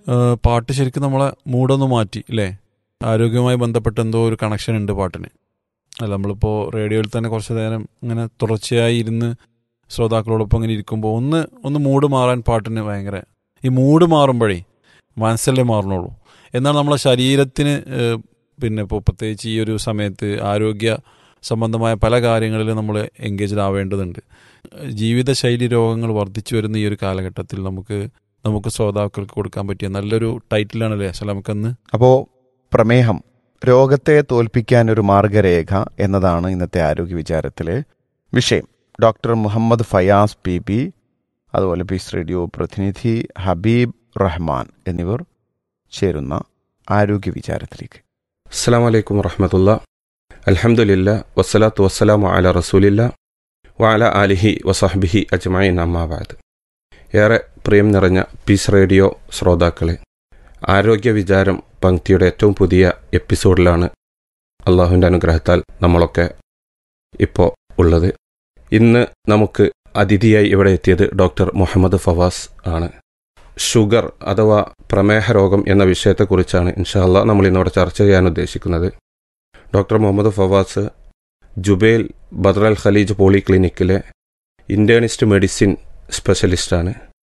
ഏഹ് പാട്ട് ശരിക്കും നമ്മളെ മൂടൊന്ന് മാറ്റി അല്ലേ ആരോഗ്യവുമായി ബന്ധപ്പെട്ട എന്തോ ഒരു കണക്ഷൻ ഉണ്ട് പാട്ടിന് അല്ല നമ്മളിപ്പോൾ റേഡിയോയിൽ തന്നെ കുറച്ച് നേരം ഇങ്ങനെ തുടർച്ചയായി ഇരുന്ന് ശ്രോതാക്കളോടൊപ്പം ഇങ്ങനെ ഇരിക്കുമ്പോൾ ഒന്ന് ഒന്ന് മൂഡ് മാറാൻ പാട്ടിന് ഭയങ്കര ഈ മൂഡ് മാറുമ്പോഴേ മനസ്സല്ലേ മാറണുള്ളൂ എന്നാൽ നമ്മളെ ശരീരത്തിന് ഏഹ്, പിന്നെ ഇപ്പോൾ പ്രത്യേകിച്ച് ഈ ഒരു സമയത്ത് ആരോഗ്യ സംബന്ധമായ പല കാര്യങ്ങളിലും നമ്മൾ എൻഗേജ്ഡ് ആവേണ്ടതുണ്ട് ജീവിതശൈലി രോഗങ്ങൾ വർദ്ധിച്ചു വരുന്ന ഈ ഒരു കാലഘട്ടത്തിൽ നമുക്ക് നമുക്ക് ശ്രോതാക്കൾക്ക് കൊടുക്കാൻ പറ്റിയ നല്ലൊരു ടൈറ്റിലാണല്ലേ സലാമക്കന്ന് അപ്പോൾ പ്രമേഹം രോഗത്തെ തോൽപ്പിക്കാൻ ഒരു മാർഗരേഖ എന്നതാണ് ഇന്നത്തെ ആരോഗ്യ വിചാരത്തിലെ വിഷയം doctor Muhammad Fayas P B അതുപോലെ പീസ് റേഡിയോ പ്രതിനിധി ഹബീബ് റഹ്മാൻ എന്നിവർ ചേരുന്ന ആരോഗ്യ വിചാരത്തിലേക്ക് അസ്സാം വലൈക്കും വറഹമത്തുള്ള അലഹമുല്ല വസ്സലാത്തു വസ്സലാമു അല റസൂലില്ല വഅല ആലിഹി വസഹ്ബിഹി അജ്മൈൻ അമ്മാബാദ് ഏറെ പ്രിയം നിറഞ്ഞ പീസ് റേഡിയോ ശ്രോതാക്കളെ ആരോഗ്യ വിചാരം പങ്ക്തിയുടെ ഏറ്റവും പുതിയ എപ്പിസോഡിലാണ് അള്ളാഹുവിൻ്റെ അനുഗ്രഹത്താൽ നമ്മളൊക്കെ ഇപ്പോൾ ഉള്ളത് ഇന്ന് നമുക്ക് അതിഥിയായി ഇവിടെ എത്തിയത് ഡോക്ടർ മുഹമ്മദ് ഫവാസ് ആണ് ഷുഗർ അഥവാ പ്രമേഹ രോഗം എന്ന വിഷയത്തെക്കുറിച്ചാണ് ഇൻഷാല്ല നമ്മൾ ഇന്നിവിടെ ചർച്ച ചെയ്യാൻ ഉദ്ദേശിക്കുന്നത് doctor Muhammad Fawas Jubail Badr Al Khaleej പോളിക്ലിനിക്കിലെ ഇൻറ്റേണിസ്റ്റ് മെഡിസിൻ സ്പെഷ്യലിസ്റ്റാണ്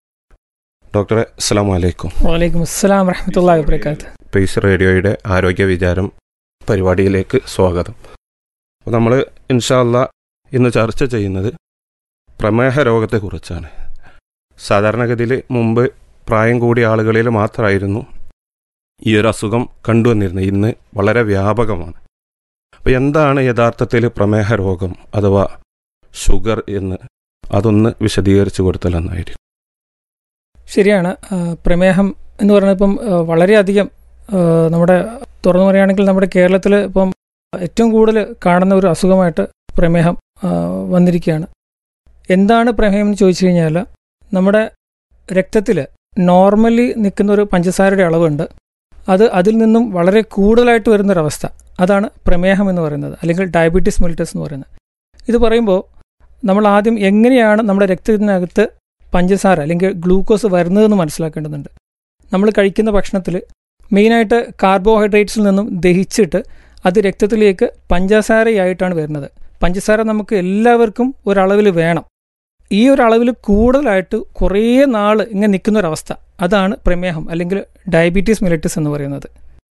ഡോക്ടറെ അസ്സാം വലൈക്കും വലൈക്കും അസ്സലാം വറഹമത്തല്ലാ വബർക്കാത്ത് പേസ് റേഡിയോയുടെ ആരോഗ്യ വിചാരം പരിപാടിയിലേക്ക് സ്വാഗതം അപ്പോൾ നമ്മൾ ഇൻഷാല്ല ഇന്ന് ചർച്ച ചെയ്യുന്നത് പ്രമേഹ രോഗത്തെക്കുറിച്ചാണ് സാധാരണഗതിയിൽ മുമ്പ് പ്രായം കൂടിയ ആളുകളിൽ മാത്രമായിരുന്നു ഈ ഒരു അസുഖം കണ്ടുവന്നിരുന്നത് ഇന്ന് വളരെ വ്യാപകമാണ് അപ്പോൾ എന്താണ് യഥാർത്ഥത്തിൽ പ്രമേഹ രോഗം അഥവാ ഷുഗർ എന്ന് അതൊന്ന് വിശദീകരിച്ചു കൊടുത്താൽ നന്നായിരിക്കും ശരിയാണ് ആ, പ്രമേഹം എന്ന് പറയുന്നത് ഇപ്പം ആ, വളരെയധികം ആ, നമ്മുടെ തുറന്നു പറയുകയാണെങ്കിൽ നമ്മുടെ കേരളത്തിൽ ഇപ്പം ഏറ്റവും കൂടുതൽ കാണുന്ന ഒരു അസുഖമായിട്ട് പ്രമേഹം ആ, വന്നിരിക്കുകയാണ് എന്താണ് പ്രമേഹം എന്ന് ചോദിച്ചു കഴിഞ്ഞാൽ നമ്മുടെ രക്തത്തിൽ നോർമലി നിൽക്കുന്ന ഒരു പഞ്ചസാരയുടെ അളവുണ്ട് അത് അതിൽ നിന്നും വളരെ കൂടുതലായിട്ട് വരുന്നൊരവസ്ഥ അതാണ് പ്രമേഹം എന്ന് പറയുന്നത് അല്ലെങ്കിൽ ഡയബറ്റീസ് മെലിറ്റസ് എന്ന് പറയുന്നത് ഇത് പറയുമ്പോൾ നമ്മൾ ആദ്യം എങ്ങനെയാണ് നമ്മുടെ രക്തത്തിനകത്ത് പഞ്ചസാര അല്ലെങ്കിൽ ഗ്ലൂക്കോസ് വരുന്നതെന്ന് മനസ്സിലാക്കേണ്ടതുണ്ട് നമ്മൾ കഴിക്കുന്ന ഭക്ഷണത്തിൽ മെയിനായിട്ട് കാർബോഹൈഡ്രേറ്റ്സിൽ നിന്നും ദഹിച്ചിട്ട് അത് രക്തത്തിലേക്ക് പഞ്ചസാരയായിട്ടാണ് വരുന്നത് പഞ്ചസാര നമുക്ക് എല്ലാവർക്കും ഒരളവിൽ വേണം ഈ ഒരു അളവിൽ കൂടുതലായിട്ട് കുറേ നാൾ ഇങ്ങനെ നിൽക്കുന്ന ഒരവസ്ഥ അതാണ് പ്രമേഹം അല്ലെങ്കിൽ ഡയബറ്റീസ് മെലിറ്റസ് എന്ന് പറയുന്നത്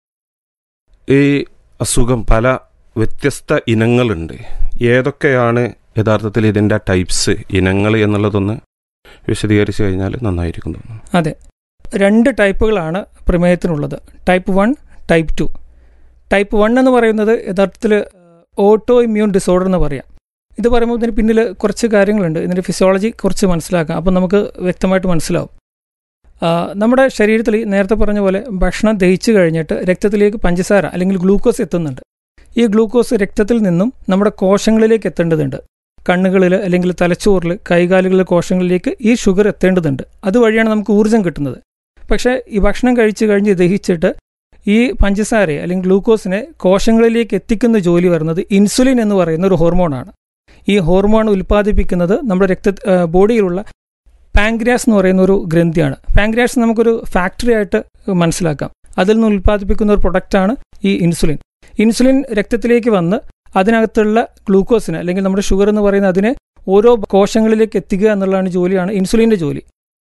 ഈ അസുഖം പല വ്യത്യസ്ത ഇനങ്ങളുണ്ട് ഏതൊക്കെയാണ് യഥാർത്ഥത്തിൽ ഇതിൻ്റെ ടൈപ്സ് ഇനങ്ങൾ എന്നുള്ളതൊന്ന് വിശദീകരിച്ചു കഴിഞ്ഞാൽ നന്നായിരിക്കും തോന്നുന്നു രണ്ട് ടൈപ്പുകളാണ് പ്രമേഹത്തിനുള്ളത് type one type two type one എന്ന് പറയുന്നത് യഥാർത്ഥത്തിൽ ഓട്ടോ ഇമ്മ്യൂൺ ഡിസോർഡർ എന്ന് പറയാം ഇത് പറയുമ്പോൾ ഇതിന് പിന്നിൽ കുറച്ച് കാര്യങ്ങളുണ്ട് ഇതിൻ്റെ ഫിസിയോളജി കുറച്ച് മനസ്സിലാക്കാം അപ്പം നമുക്ക് വ്യക്തമായിട്ട് മനസ്സിലാവും ആ, നമ്മുടെ ശരീരത്തിൽ നേരത്തെ പറഞ്ഞ പോലെ ഭക്ഷണം ദഹിച്ചു കഴിഞ്ഞിട്ട് രക്തത്തിലേക്ക് പഞ്ചസാര അല്ലെങ്കിൽ ഗ്ലൂക്കോസ് എത്തുന്നുണ്ട് ഈ ഗ്ലൂക്കോസ് രക്തത്തിൽ നിന്നും നമ്മുടെ കോശങ്ങളിലേക്ക് എത്തേണ്ടതുണ്ട് കണ്ണുകളിൽ അല്ലെങ്കിൽ തലച്ചോറിൽ കൈകാലുകളിലെ കോശങ്ങളിലേക്ക് ഈ ഷുഗർ എത്തേണ്ടതുണ്ട് അതുവഴിയാണ് നമുക്ക് ഊർജ്ജം കിട്ടുന്നത് പക്ഷേ ഈ ഭക്ഷണം കഴിച്ചു കഴിഞ്ഞ് ദഹിച്ചിട്ട് ഈ പഞ്ചസാരയെ അല്ലെങ്കിൽ ഗ്ലൂക്കോസിനെ കോശങ്ങളിലേക്ക് എത്തിക്കുന്ന ജോലി വരുന്നത് ഇൻസുലിൻ എന്ന് പറയുന്ന ഒരു ഹോർമോണാണ് ഈ ഹോർമോൺ ഉൽപ്പാദിപ്പിക്കുന്നത് നമ്മുടെ രക്ത ആ, ബോഡിയിലുള്ള പാങ്ക്രിയാസ് എന്ന് പറയുന്ന ഒരു ഗ്രന്ഥിയാണ് പാങ്ക്രിയാസ് നമുക്കൊരു ഫാക്ടറി ആയിട്ട് മനസ്സിലാക്കാം അതിൽ നിന്ന് ഉൽപ്പാദിപ്പിക്കുന്ന ഒരു പ്രൊഡക്റ്റാണ് ഈ ഇൻസുലിൻ ഇൻസുലിൻ രക്തത്തിലേക്ക് വന്ന് അതിനകത്തുള്ള ഗ്ലൂക്കോസിന് അല്ലെങ്കിൽ നമ്മുടെ ഷുഗർ എന്ന് പറയുന്ന അതിനെ ഓരോ കോശങ്ങളിലേക്ക് എത്തിക്കുക എന്നുള്ളതാണ് ജോലിയാണ് ഇൻസുലിൻ്റെ ജോലി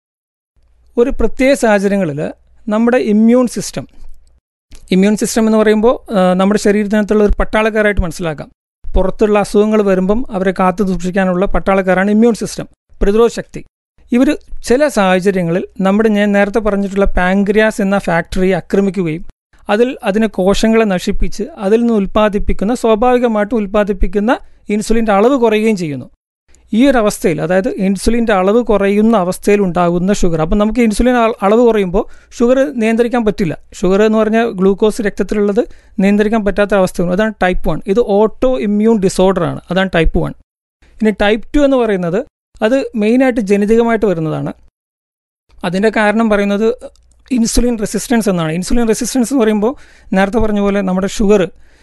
ഒരു പ്രത്യേക സാഹചര്യങ്ങളിൽ നമ്മുടെ ഇമ്മ്യൂൺ സിസ്റ്റം ഇമ്മ്യൂൺ സിസ്റ്റം എന്ന് പറയുമ്പോൾ ആ, നമ്മുടെ ശരീരത്തിനകത്തുള്ള ഒരു പട്ടാളക്കാരായിട്ട് മനസ്സിലാക്കാം പുറത്തുള്ള അസുഖങ്ങൾ വരുമ്പം അവരെ കാത്തു സൂക്ഷിക്കാനുള്ള പട്ടാളക്കാരാണ് ഇമ്മ്യൂൺ സിസ്റ്റം പ്രതിരോധ ശക്തി ഇവർ ചില സാഹചര്യങ്ങളിൽ നമ്മുടെ ഞാൻ നേരത്തെ പറഞ്ഞിട്ടുള്ള പാങ്ക്രിയാസ് എന്ന ഫാക്ടറിയെ ആക്രമിക്കുകയും അതിൽ അതിനെ കോശങ്ങളെ നശിപ്പിച്ച് അതിൽ നിന്ന് ഉൽപ്പാദിപ്പിക്കുന്ന സ്വാഭാവികമായിട്ട് ഉൽപ്പാദിപ്പിക്കുന്ന ഇൻസുലിൻ്റെ അളവ് കുറയുകയും ചെയ്യുന്നു ഈ ഒരു അവസ്ഥയിൽ അതായത് ഇൻസുലിൻ്റെ അളവ് കുറയുന്ന അവസ്ഥയിൽ ഉണ്ടാകുന്ന ഷുഗർ അപ്പം നമുക്ക് ഇൻസുലിൻ അള- അളവ് കുറയുമ്പോൾ ഷുഗർ നിയന്ത്രിക്കാൻ പറ്റില്ല ഷുഗർ എന്ന് പറഞ്ഞാൽ ഗ്ലൂക്കോസ് രക്തത്തിലുള്ളത് നിയന്ത്രിക്കാൻ പറ്റാത്ത അവസ്ഥയാണ് അതാണ് ടൈപ്പ് വൺ ഇത് ഓട്ടോ ഇമ്മ്യൂൺ ഡിസോർഡർ ആണ് അതാണ് ടൈപ്പ് വൺ ഇനി ടൈപ്പ് ടു എന്ന് പറയുന്നത് അത് മെയിനായിട്ട് ജനിതകമായിട്ട് വരുന്നതാണ് അതിൻ്റെ കാരണം പറയുന്നത് ഇൻസുലിൻ റെസിസ്റ്റൻസ് എന്നാണ് ഇൻസുലിൻ റെസിസ്റ്റൻസ് എന്ന് പറയുമ്പോൾ നേരത്തെ പറഞ്ഞ പോലെ നമ്മുടെ ഷുഗർ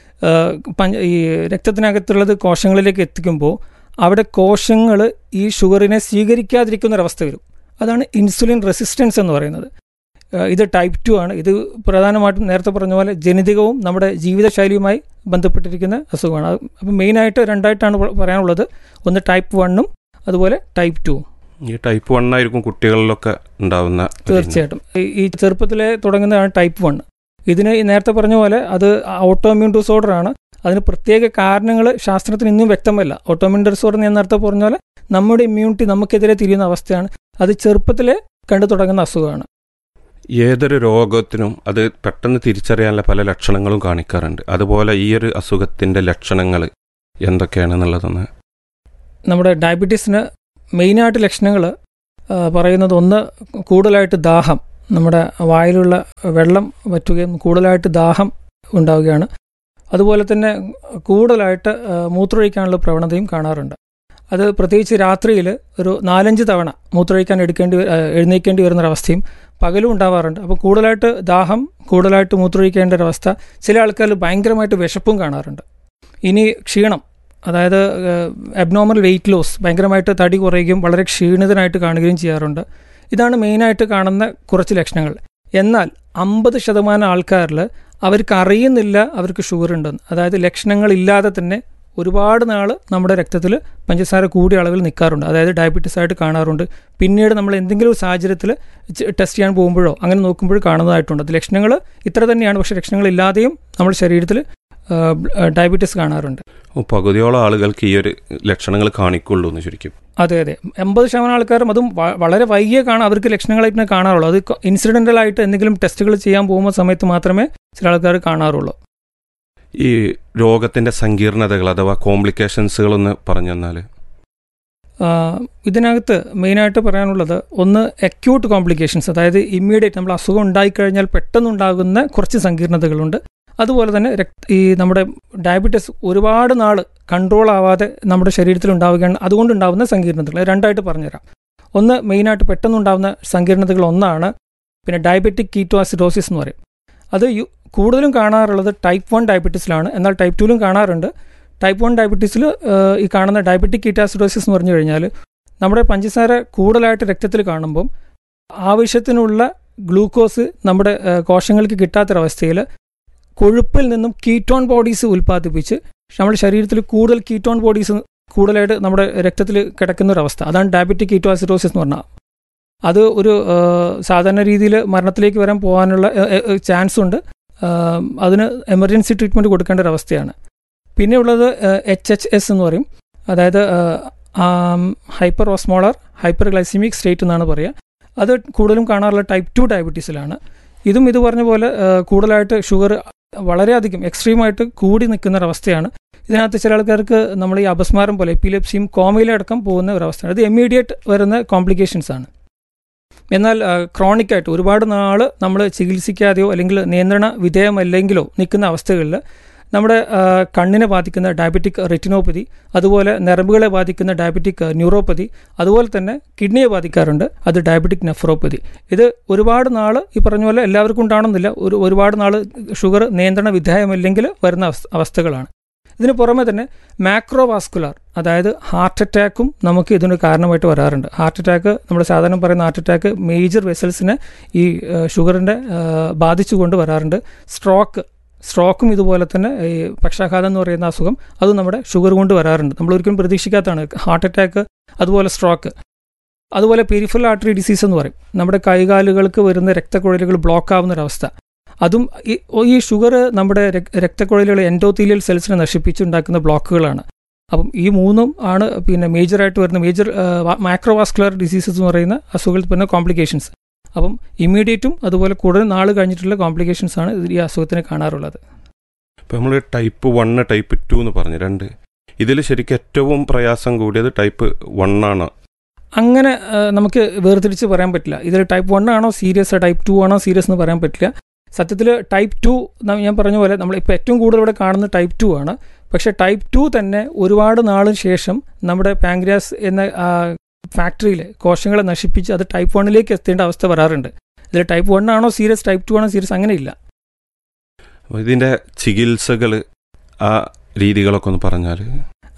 ഈ രക്തത്തിനകത്തുള്ളത് കോശങ്ങളിലേക്ക് എത്തിക്കുമ്പോൾ അവിടെ കോശങ്ങൾ ഈ ഷുഗറിനെ സ്വീകരിക്കാതിരിക്കുന്ന ഒരവസ്ഥ വരും അതാണ് ഇൻസുലിൻ റെസിസ്റ്റൻസ് എന്ന് പറയുന്നത് ഏഹ് ഇത് ടൈപ്പ് ടു ആണ് ഇത് പ്രധാനമായിട്ടും നേരത്തെ പറഞ്ഞ പോലെ ജനിതകവും നമ്മുടെ ജീവിതശൈലിയുമായി ബന്ധപ്പെട്ടിരിക്കുന്ന അസുഖമാണ് അത് അപ്പം മെയിനായിട്ട് രണ്ടായിട്ടാണ് പ- പറയാനുള്ളത് ഒന്ന് ടൈപ്പ് വണ്ണും അതുപോലെ ടൈപ്പ് ടു ഈ ടൈപ്പ് വൺ ആയിരിക്കും കുട്ടികളിലൊക്കെ ഉണ്ടാവുന്ന ഒരു ഇനം. തീർച്ചയായിട്ടും ഈ- ഈ ചെറുപ്പത്തിലെ തുടങ്ങുന്നതാണ് ടൈപ്പ് വൺ ഇതിന് ഈ നേരത്തെ പറഞ്ഞ പോലെ അത് ഓട്ടോമ്യൂൺ ഡിസോർഡർ ആണ് അതിന് പ്രത്യേക കാരണങ്ങൾ ശാസ്ത്രത്തിന് ഇന്നും വ്യക്തമല്ല ഓട്ടോമ്യൂൺ ഡിസോർഡർ ഞാൻ നേരത്തെ പറഞ്ഞ പോലെ നമ്മുടെ ഇമ്മ്യൂണിറ്റി നമുക്കെതിരെ തിരിയുന്ന അവസ്ഥയാണ് അത് ചെറുപ്പത്തിലെ കണ്ടു തുടങ്ങുന്ന അസുഖമാണ് ഏതൊരു രോഗത്തിനും അത് പെട്ടെന്ന് തിരിച്ചറിയാനുള്ള പല ലക്ഷണങ്ങളും കാണിക്കാറുണ്ട് അതുപോലെ ഈ ഒരു അസുഖത്തിന്റെ ലക്ഷണങ്ങൾ എന്തൊക്കെയാണെന്നുള്ളതൊന്ന് നമ്മുടെ ഡയബറ്റീസിന് മെയിനായിട്ട് ലക്ഷണങ്ങൾ പറയുന്നത് ഒന്ന് കൂടുതലായിട്ട് ദാഹം നമ്മുടെ വായിലുള്ള വെള്ളം വറ്റുകയും കൂടുതലായിട്ട് ദാഹം ഉണ്ടാവുകയാണ് അതുപോലെ തന്നെ കൂടുതലായിട്ട് ആ, മൂത്രമൊഴിക്കാനുള്ള പ്രവണതയും കാണാറുണ്ട് അത് പ്രത്യേകിച്ച് രാത്രിയിൽ ഒരു നാലഞ്ച് തവണ മൂത്രമൊഴിക്കാൻ എടുക്കേണ്ടി വ- ആ, എഴുന്നേൽക്കേണ്ടി വരുന്നൊരവസ്ഥയും പകലും ഉണ്ടാവാറുണ്ട് അപ്പോൾ കൂടുതലായിട്ട് ദാഹം കൂടുതലായിട്ട് മൂത്രമൊഴിക്കേണ്ട ഒരവസ്ഥ ചില ആൾക്കാരിൽ ഭയങ്കരമായിട്ട് വിശപ്പും കാണാറുണ്ട് ഇനി ക്ഷീണം അതായത് അബ്നോർമൽ വെയിറ്റ് ലോസ് ഭയങ്കരമായിട്ട് തടി കുറയുകയും വളരെ ക്ഷീണിതനായിട്ട് കാണുകയും ചെയ്യാറുണ്ട് ഇതാണ് മെയിനായിട്ട് കാണുന്ന കുറച്ച് ലക്ഷണങ്ങൾ എന്നാൽ അമ്പത് ശതമാനം ആൾക്കാരിൽ അവർക്ക് അറിയുന്നില്ല അവർക്ക് ഷുഗർ ഉണ്ടെന്ന് അതായത് ലക്ഷണങ്ങളില്ലാതെ തന്നെ ഒരുപാട് നാൾ നമ്മുടെ രക്തത്തിൽ പഞ്ചസാര കൂടിയ അളവിൽ നിൽക്കാറുണ്ട് അതായത് ഡയബറ്റീസ് ആയിട്ട് കാണാറുണ്ട് പിന്നീട് നമ്മൾ എന്തെങ്കിലും ഒരു സാഹചര്യത്തിൽ ടെസ്റ്റ് ചെയ്യാൻ പോകുമ്പോഴോ അങ്ങനെ നോക്കുമ്പോഴോ കാണുന്നതായിട്ടുണ്ട് അത് ലക്ഷണങ്ങൾ ഇത്ര തന്നെയാണ് പക്ഷേ ലക്ഷണങ്ങളില്ലാതെയും നമ്മുടെ ശരീരത്തിൽ ഡയബറ്റീസ് കാണാറുണ്ട് ഓ, പകുതിയോളം ആളുകൾക്ക് ഈ ഒരു ലക്ഷണങ്ങൾ കാണിക്കുള്ളൂ എന്ന് ശരിക്കും അതെ അതെ എൺപത് ശതമാനം ആൾക്കാരും അതും വ- വളരെ വൈകിയേ കാണാം അവർക്ക് ലക്ഷണങ്ങളായിട്ട് തന്നെ കാണാറുള്ളൂ അത് ഇൻസിഡൻ്റൽ ആയിട്ട് എന്തെങ്കിലും ടെസ്റ്റുകൾ ചെയ്യാൻ പോകുന്ന സമയത്ത് മാത്രമേ ചില ആൾക്കാർ കാണാറുള്ളൂ ഈ രോഗത്തിന്റെ സങ്കീർണതകൾ അഥവാ കോംപ്ലിക്കേഷൻസുകളൊന്ന് പറഞ്ഞു തന്നാൽ ആ, ഇതിനകത്ത് മെയിനായിട്ട് പറയാനുള്ളത് ഒന്ന് അക്യൂട്ട് കോംപ്ലിക്കേഷൻസ് അതായത് ഇമ്മീഡിയറ്റ് നമ്മൾ അസുഖം ഉണ്ടായിക്കഴിഞ്ഞാൽ പെട്ടെന്നുണ്ടാകുന്ന കുറച്ച് സങ്കീർണതകളുണ്ട് അതുപോലെ തന്നെ രക്ത ഈ നമ്മുടെ ഡയബറ്റീസ് ഒരുപാട് നാൾ കൺട്രോൾ ആവാതെ നമ്മുടെ ശരീരത്തിൽ ഉണ്ടാവുകയാണ് അതുകൊണ്ടുണ്ടാകുന്ന സങ്കീർണതകൾ രണ്ടായിട്ട് പറഞ്ഞുതരാം ഒന്ന് മെയിനായിട്ട് പെട്ടെന്നുണ്ടാകുന്ന സങ്കീർണതകൾ ഒന്നാണ് പിന്നെ ഡയബറ്റിക് കീറ്റോസിഡോസിസ് എന്ന് പറയും അത് യു കൂടുതലും കാണാറുള്ളത് ടൈപ്പ് വൺ ഡയബറ്റീസിലാണ് എന്നാൽ ടൈപ്പ് ടുവിലും കാണാറുണ്ട് ടൈപ്പ് വൺ ഡയബറ്റീസിൽ ഈ കാണുന്ന ഡയബറ്റിക് കീറ്റാസിഡോസിസ് എന്ന് പറഞ്ഞു കഴിഞ്ഞാൽ നമ്മുടെ പഞ്ചസാര കൂടുതലായിട്ട് രക്തത്തിൽ കാണുമ്പം ആവശ്യത്തിനുള്ള ഗ്ലൂക്കോസ് നമ്മുടെ ആ, കോശങ്ങൾക്ക് കിട്ടാത്തൊരവസ്ഥയിൽ കൊഴുപ്പിൽ നിന്നും കീറ്റോൺ ബോഡീസ് ഉൽപ്പാദിപ്പിച്ച് നമ്മുടെ ശരീരത്തിൽ കൂടുതൽ കീറ്റോൺ ബോഡീസ് കൂടുതലായിട്ട് നമ്മുടെ രക്തത്തിൽ കിടക്കുന്ന ഒരു അവസ്ഥ അതാണ് ഡയബറ്റിക് കീറ്റോസിഡോസിസ് എന്ന് പറഞ്ഞാൽ അത് ഒരു ആ, സാധാരണ രീതിയിൽ മരണത്തിലേക്ക് വരാൻ പോകാനുള്ള ചാൻസ് ഉണ്ട് ആ, അതിന് എമർജൻസി ട്രീറ്റ്മെൻറ്റ് കൊടുക്കേണ്ട ഒരു അവസ്ഥയാണ് പിന്നെ ഉള്ളത് എച്ച് എച്ച് എസ് എന്ന് പറയും അതായത് hyperosmolar hyperglycemic state എന്നാണ് പറയുക അത് കൂടുതലും കാണാറുള്ള ടൈപ്പ് ടു ഡയബറ്റീസിലാണ് ഇതും ഇത് പറഞ്ഞ പോലെ ആ, കൂടുതലായിട്ട് ഷുഗർ വളരെയധികം എക്സ്ട്രീമായിട്ട് കൂടി നിൽക്കുന്ന ഒരവസ്ഥയാണ് ഇതിനകത്ത് ചില ആൾക്കാർക്ക് നമ്മൾ ഈ അപസ്മാരം പോലെ എപ്പിലെപ്സിയും കോമയിലടക്കം പോകുന്ന ഒരവസ്ഥയാണ് ഇത് ഇമ്മീഡിയറ്റ് വരുന്ന കോംപ്ലിക്കേഷൻസ് ആണ് എന്നാൽ ക്രോണിക് ആയിട്ട് ഒരുപാട് നാൾ നമ്മൾ ചികിത്സിക്കാതെയോ അല്ലെങ്കിൽ നിയന്ത്രണ വിധേയമല്ലെങ്കിലോ നിൽക്കുന്ന അവസ്ഥകളിൽ നമ്മുടെ ആ, കണ്ണിനെ ബാധിക്കുന്ന ഡയബറ്റിക് റെറ്റിനോപ്പതി അതുപോലെ ഞരമ്പുകളെ ബാധിക്കുന്ന ഡയബറ്റിക് ന്യൂറോപ്പതി അതുപോലെ തന്നെ കിഡ്നിയെ ബാധിക്കാറുണ്ട് അത് ഡയബറ്റിക് നെഫ്രോപ്പതി ഇത് ഒരുപാട് നാൾ ഈ പറഞ്ഞ പോലെ എല്ലാവർക്കും ഉണ്ടാവണമെന്നില്ല ഒരു ഒരുപാട് നാൾ ഷുഗർ നിയന്ത്രണ വിധേയമല്ലെങ്കിൽ വരുന്ന അവസ്ഥ അവസ്ഥകളാണ് ഇതിന് പുറമെ തന്നെ മാക്രോവാസ്കുലാർ അതായത് ഹാർട്ട് അറ്റാക്കും നമുക്ക് ഇതിന് കാരണമായിട്ട് വരാറുണ്ട് ഹാർട്ട് അറ്റാക്ക് നമ്മൾ സാധാരണ പറയുന്ന ഹാർട്ട് അറ്റാക്ക് മേജർ വെസൽസിനെ ഈ ഷുഗറിൻ്റെ ബാധിച്ചുകൊണ്ട് വരാറുണ്ട് സ്ട്രോക്ക് സ്ട്രോക്കും ഇതുപോലെ തന്നെ ഈ പക്ഷാഘാതം എന്ന് പറയുന്ന അസുഖം അതും നമ്മുടെ ഷുഗർ കൊണ്ട് വരാറുണ്ട് നമ്മൾ ഒരിക്കലും പ്രതീക്ഷിക്കാത്തതാണ് ഹാർട്ട് അറ്റാക്ക് അതുപോലെ സ്ട്രോക്ക് അതുപോലെ പെരിഫറൽ ആർട്ടറി ഡിസീസ് എന്ന് പറയും നമ്മുടെ കൈകാലുകൾക്ക് വരുന്ന രക്തക്കുഴലുകൾ ബ്ലോക്ക് ആവുന്ന ഒരവസ്ഥ അതും ഈ ഈ ഷുഗർ നമ്മുടെ രക്- രക്തക്കുഴലുകൾ എൻഡോത്തീലിയൽ സെൽസിനെ നശിപ്പിച്ചുണ്ടാക്കുന്ന ബ്ലോക്കുകളാണ് അപ്പം ഈ മൂന്നും ആണ് പിന്നെ മേജറായിട്ട് വരുന്ന മേജർ മാക്രോവാസ്കുലർ ഡിസീസസ് എന്ന് പറയുന്ന അസുഖത്തിൽ വരുന്ന കോംപ്ലിക്കേഷൻസ് അപ്പം ഇമ്മീഡിയറ്റും അതുപോലെ കൂടുതൽ നാൾ കഴിഞ്ഞിട്ടുള്ള കോംപ്ലിക്കേഷൻസ് ആണ് ഈ അസുഖത്തിന് കാണാറുള്ളത് ഇപ്പം നമ്മൾ ടൈപ്പ് വണ്ണ് ടൈപ്പ് ടു എന്ന് പറഞ്ഞു രണ്ട് ഇതിൽ ശരിക്കും ഏറ്റവും പ്രയാസം കൂടിയത് ടൈപ്പ് വൺ ആണ് അങ്ങനെ ആ, നമുക്ക് വേർതിരിച്ച് പറയാൻ പറ്റില്ല ഇതിൽ ടൈപ്പ് വൺ ആണോ സീരിയസ് ടൈപ്പ് ടു ആണോ സീരിയസ് എന്ന് പറയാൻ പറ്റില്ല സത്യത്തിൽ ടൈപ്പ് ടു ഞാൻ പറഞ്ഞ പോലെ നമ്മൾ ഇപ്പോൾ ഏറ്റവും കൂടുതൽ ഇവിടെ കാണുന്നത് ടൈപ്പ് ടു ആണ് പക്ഷേ ടൈപ്പ് ടു തന്നെ ഒരുപാട് നാളിന് ശേഷം നമ്മുടെ പാങ്ക്രിയാസ് എന്ന ഫാക്ടറിയിൽ കോശങ്ങളെ നശിപ്പിച്ച് അത് ടൈപ്പ് വണ്ണിലേക്ക് എത്തേണ്ട അവസ്ഥ വരാറുണ്ട് ഇതിൽ ടൈപ്പ് വൺ ആണോ സീരിയസ് ടൈപ്പ് ടു ആണോ സീരിയസ് അങ്ങനെയില്ല അപ്പൊ ഇതിന്റെ ചികിത്സകൾ ആ രീതികളൊക്കെ ഒന്ന് പറഞ്ഞാൽ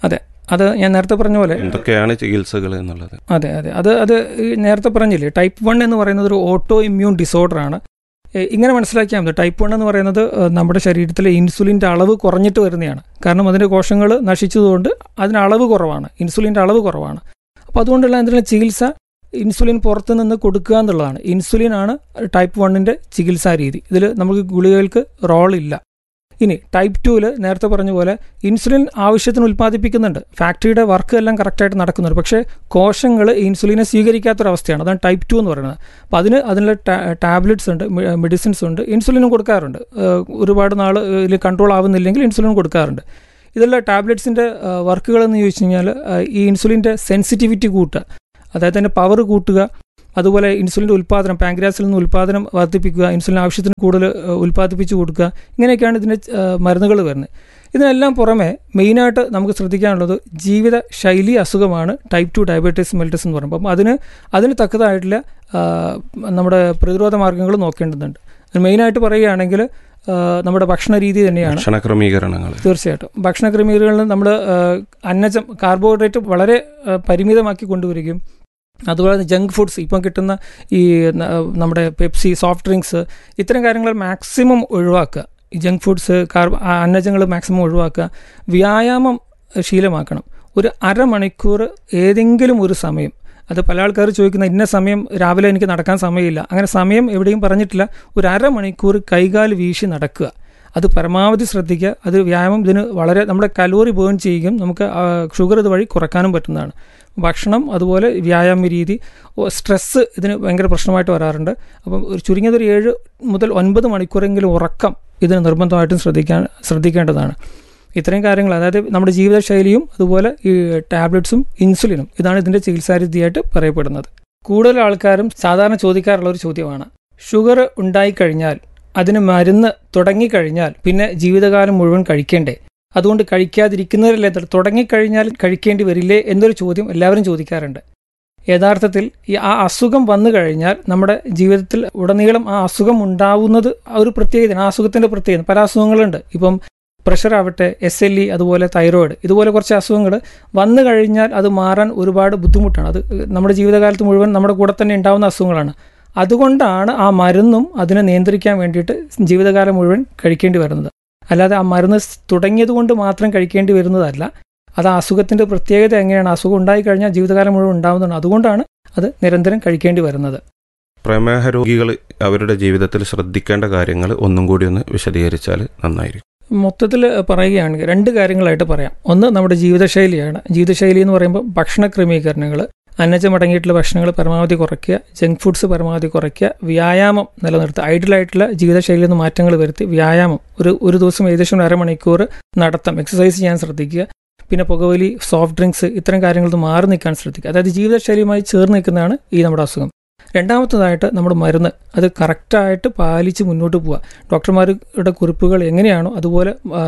അത് ഞാൻ നേരത്തെ പറഞ്ഞ പോലെ എന്തൊക്കെയാണ് ചികിത്സകൾ എന്നുള്ളത് അതെ അതെ അത് അത് ഈ നേരത്തെ പറഞ്ഞില്ലേ ടൈപ്പ് വൺ എന്ന് പറയുന്നത് ഒരു ഓട്ടോ ഇമ്മ്യൂൺ ഡിസോർഡർ ആണ് ഏ, ഇങ്ങനെ മനസ്സിലാക്കിയാൽ മതി ടൈപ്പ് വൺ എന്ന് പറയുന്നത് ഏ, നമ്മുടെ ശരീരത്തിലെ ഇൻസുലിൻ്റെ അളവ് കുറഞ്ഞിട്ട് വരുന്നതാണ് കാരണം അതിൻ്റെ കോശങ്ങൾ നശിച്ചതുകൊണ്ട് അതിന് അളവ് കുറവാണ് ഇൻസുലിൻ്റെ അളവ് കുറവാണ് അപ്പോൾ അതുകൊണ്ടുള്ള എന്തെങ്കിലും ചികിത്സ ഇൻസുലിൻ പുറത്ത് നിന്ന് കൊടുക്കുക എന്നുള്ളതാണ് ഇൻസുലിൻ ആണ് ടൈപ്പ് വണ്ണിൻ്റെ ചികിത്സാ രീതി ഇതിൽ നമുക്ക് ഗുളികകൾക്ക് റോൾ ഇല്ല ഇനി ടൈപ്പ് ടുവിൽ നേരത്തെ പറഞ്ഞ പോലെ ഇൻസുലിൻ ആവശ്യത്തിന് ഉൽപ്പാദിപ്പിക്കുന്നുണ്ട് ഫാക്ടറിയുടെ വർക്ക് എല്ലാം കറക്റ്റായിട്ട് നടക്കുന്നുണ്ട് പക്ഷേ കോശങ്ങൾ ഇൻസുലിനെ സ്വീകരിക്കാത്തൊരവസ്ഥയാണ് അതാണ് ടൈപ്പ് ടു എന്ന് പറയുന്നത് അപ്പോൾ അതിന് അതിനുള്ള ടാബ്ലറ്റ്സ് ഉണ്ട് മെഡിസിൻസ് ഉണ്ട് ഇൻസുലിനും കൊടുക്കാറുണ്ട് ഏഹ് ഒരുപാട് നാൾ ഇതിൽ കൺട്രോൾ ആവുന്നില്ലെങ്കിൽ ഇൻസുലിൻ കൊടുക്കാറുണ്ട് ഇതിലുള്ള ടാബ്ലറ്റ്സിൻ്റെ വർക്കുകൾ എന്ന് ചോദിച്ചു കഴിഞ്ഞാൽ ഏഹ് ഈ ഇൻസുലിൻ്റെ സെൻസിറ്റിവിറ്റി കൂട്ടുക അതായത് അതിൻ്റെ പവർ കൂട്ടുക അതുപോലെ ഇൻസുലിൻ്റെ ഉൽപ്പാദനം പാങ്ക്രാസിൽ നിന്ന് ഉൽപ്പാദനം വർദ്ധിപ്പിക്കുക ഇൻസുലിൻ ആവശ്യത്തിന് കൂടുതൽ ഏഹ് ഉൽപ്പാദിപ്പിച്ച് കൊടുക്കുക ഇങ്ങനെയൊക്കെയാണ് ഇതിൻ്റെ മരുന്നുകൾ വരുന്നത് ഇതിനെല്ലാം പുറമെ മെയിനായിട്ട് നമുക്ക് ശ്രദ്ധിക്കാനുള്ളത് ജീവിത ശൈലി അസുഖമാണ് ടൈപ്പ് ടു ഡയബറ്റീസ് മെൽറ്റസ് എന്ന് പറയുമ്പോൾ അപ്പം അതിന് അതിന് തക്കതായിട്ടുള്ള ആ, നമ്മുടെ പ്രതിരോധ മാർഗ്ഗങ്ങൾ നോക്കേണ്ടതുണ്ട് മെയിനായിട്ട് പറയുകയാണെങ്കിൽ ആ, നമ്മുടെ ഭക്ഷണ രീതി തന്നെയാണ് ഭക്ഷണ ക്രമീകരണങ്ങൾ തീർച്ചയായിട്ടും ഭക്ഷണ ക്രമീകരണങ്ങളിൽ നമ്മൾ അന്നജം കാർബോഹൈഡ്രേറ്റ് വളരെ ആ, പരിമിതമാക്കി കൊണ്ടുവരികയും അതുപോലെ ജങ്ക് ഫുഡ്സ് ഇപ്പം കിട്ടുന്ന ഈ ന- നമ്മുടെ പെപ്സി സോഫ്റ്റ് ഡ്രിങ്ക്സ് ഇത്തരം കാര്യങ്ങൾ മാക്സിമം ഒഴിവാക്കുക ഈ ജങ്ക് ഫുഡ്സ് കാർബ അന്നജങ്ങൾ മാക്സിമം ഒഴിവാക്കുക വ്യായാമം ശീലമാക്കണം ഒരു അരമണിക്കൂർ ഏതെങ്കിലും ഒരു സമയം അത് പല ആൾക്കാർ ചോദിക്കുന്ന ഇന്ന സമയം രാവിലെ എനിക്ക് നടക്കാൻ സമയമില്ല അങ്ങനെ സമയം എവിടെയും പറഞ്ഞിട്ടില്ല ഒരു അരമണിക്കൂർ കൈകാൽ വീശി നടക്കുക അത് പരമാവധി ശ്രദ്ധിക്കുക അത് വ്യായാമം ഇതിന് വളരെ നമ്മുടെ കലോറി ബേൺ ചെയ്യുകയും നമുക്ക് ഷുഗർ ഇതുവഴി കുറക്കാനും പറ്റുന്നതാണ് ഭക്ഷണം അതുപോലെ വ്യായാമ രീതി ഓ, സ്ട്രെസ്സ് ഇതിന് ഭയങ്കര പ്രശ്നമായിട്ട് വരാറുണ്ട് അപ്പം ഒരു ചുരുങ്ങിയത് ഒരു ഏഴ് മുതൽ ഒൻപത് മണിക്കൂറെങ്കിലും ഉറക്കം ഇതിന് നിർബന്ധമായിട്ടും ശ്രദ്ധിക്കാൻ ശ്രദ്ധിക്കേണ്ടതാണ് ഇത്രയും കാര്യങ്ങൾ അതായത് നമ്മുടെ ജീവിതശൈലിയും അതുപോലെ ഈ ടാബ്ലറ്റ്സും ഇൻസുലിനും ഇതാണ് ഇതിൻ്റെ ചികിത്സാരീതിയായിട്ട് പറയപ്പെടുന്നത് കൂടുതൽ ആൾക്കാരും സാധാരണ ചോദിക്കാറുള്ള ഒരു ചോദ്യമാണ് ഷുഗർ ഉണ്ടായിക്കഴിഞ്ഞാൽ അതിന് മരുന്ന് തുടങ്ങിക്കഴിഞ്ഞാൽ പിന്നെ ജീവിതകാലം മുഴുവൻ കഴിക്കേണ്ടേ അതുകൊണ്ട് കഴിക്കാതിരിക്കുന്നവരല്ലേ ത- തുടങ്ങിക്കഴിഞ്ഞാൽ കഴിക്കേണ്ടി വരില്ലേ എന്നൊരു ചോദ്യം എല്ലാവരും ചോദിക്കാറുണ്ട് യഥാർത്ഥത്തിൽ ഈ ആ അസുഖം വന്നു കഴിഞ്ഞാൽ നമ്മുടെ ജീവിതത്തിൽ ഉടനീളം ആ അസുഖം ഉണ്ടാവുന്നത് ആ ഒരു പ്രത്യേകത ആ അസുഖത്തിന്റെ പ്രത്യേകത പല അസുഖങ്ങളുണ്ട് ഇപ്പം പ്രഷർ ആവട്ടെ എസ് എൽ ഇ അതുപോലെ തൈറോയിഡ് ഇതുപോലെ കുറച്ച് അസുഖങ്ങൾ വന്നു കഴിഞ്ഞാൽ അത് മാറാൻ ഒരുപാട് ബുദ്ധിമുട്ടാണ് അത് നമ്മുടെ ജീവിതകാലത്ത് മുഴുവൻ നമ്മുടെ കൂടെ തന്നെ ഉണ്ടാവുന്ന അസുഖങ്ങളാണ് അതുകൊണ്ടാണ് ആ മരുന്നും അതിനെ നിയന്ത്രിക്കാൻ വേണ്ടിയിട്ട് ജീവിതകാലം മുഴുവൻ കഴിക്കേണ്ടി വരുന്നത് അല്ലാതെ ആ മരുന്ന് സ് തുടങ്ങിയത് കൊണ്ട് മാത്രം കഴിക്കേണ്ടി വരുന്നതല്ല അത് ആ അസുഖത്തിന്റെ പ്രത്യേകത എങ്ങനെയാണ് അസുഖം ഉണ്ടായിക്കഴിഞ്ഞാൽ ജീവിതകാലം മുഴുവൻ ഉണ്ടാവുന്നതാണ് അതുകൊണ്ടാണ് അത് നിരന്തരം കഴിക്കേണ്ടി വരുന്നത് പ്രമേഹ രോഗികൾ അവരുടെ ജീവിതത്തിൽ ശ്രദ്ധിക്കേണ്ട കാര്യങ്ങൾ ഒന്നും കൂടി ഒന്ന് വിശദീകരിച്ചാൽ നന്നായിരിക്കും മൊത്തത്തിൽ പറയുകയാണെങ്കിൽ രണ്ട് കാര്യങ്ങളായിട്ട് പറയാം ഒന്ന് നമ്മുടെ ജീവിതശൈലിയാണ് ജീവിതശൈലി എന്ന് പറയുമ്പോൾ ഭക്ഷണ ക്രമീകരണങ്ങൾ അന്നജമടങ്ങിയിട്ടുള്ള ഭക്ഷണങ്ങൾ പരമാവധി കുറയ്ക്കുക ജങ്ക് ഫുഡ്സ് പരമാവധി കുറയ്ക്കുക വ്യായാമം നിലനിർത്തുക ഐഡിയലായിട്ടുള്ള ജീവിതശൈലിയിൽ നിന്ന് മാറ്റങ്ങൾ വരുത്തി വ്യായാമം ഒരു ഒരു ദിവസം ഏകദേശം ഒരു അരമണിക്കൂർ നടത്തം എക്സസൈസ് ചെയ്യാൻ ശ്രദ്ധിക്കുക പിന്നെ പുകവലി സോഫ്റ്റ് ഡ്രിങ്ക്സ് ഇത്തരം കാര്യങ്ങളിൽ നിന്ന് മാറി നിൽക്കാൻ ശ്രദ്ധിക്കുക അതായത് ജീവിതശൈലിയുമായി ചേർന്ന് നിൽക്കുന്നതാണ് ഈ നമ്മുടെ അസുഖം രണ്ടാമത്തതായിട്ട് നമ്മുടെ മരുന്ന് അത് കറക്റ്റായിട്ട് പാലിച്ച് മുന്നോട്ട് പോവുക ഡോക്ടർമാരുടെ കുറിപ്പുകൾ എങ്ങനെയാണോ അതുപോലെ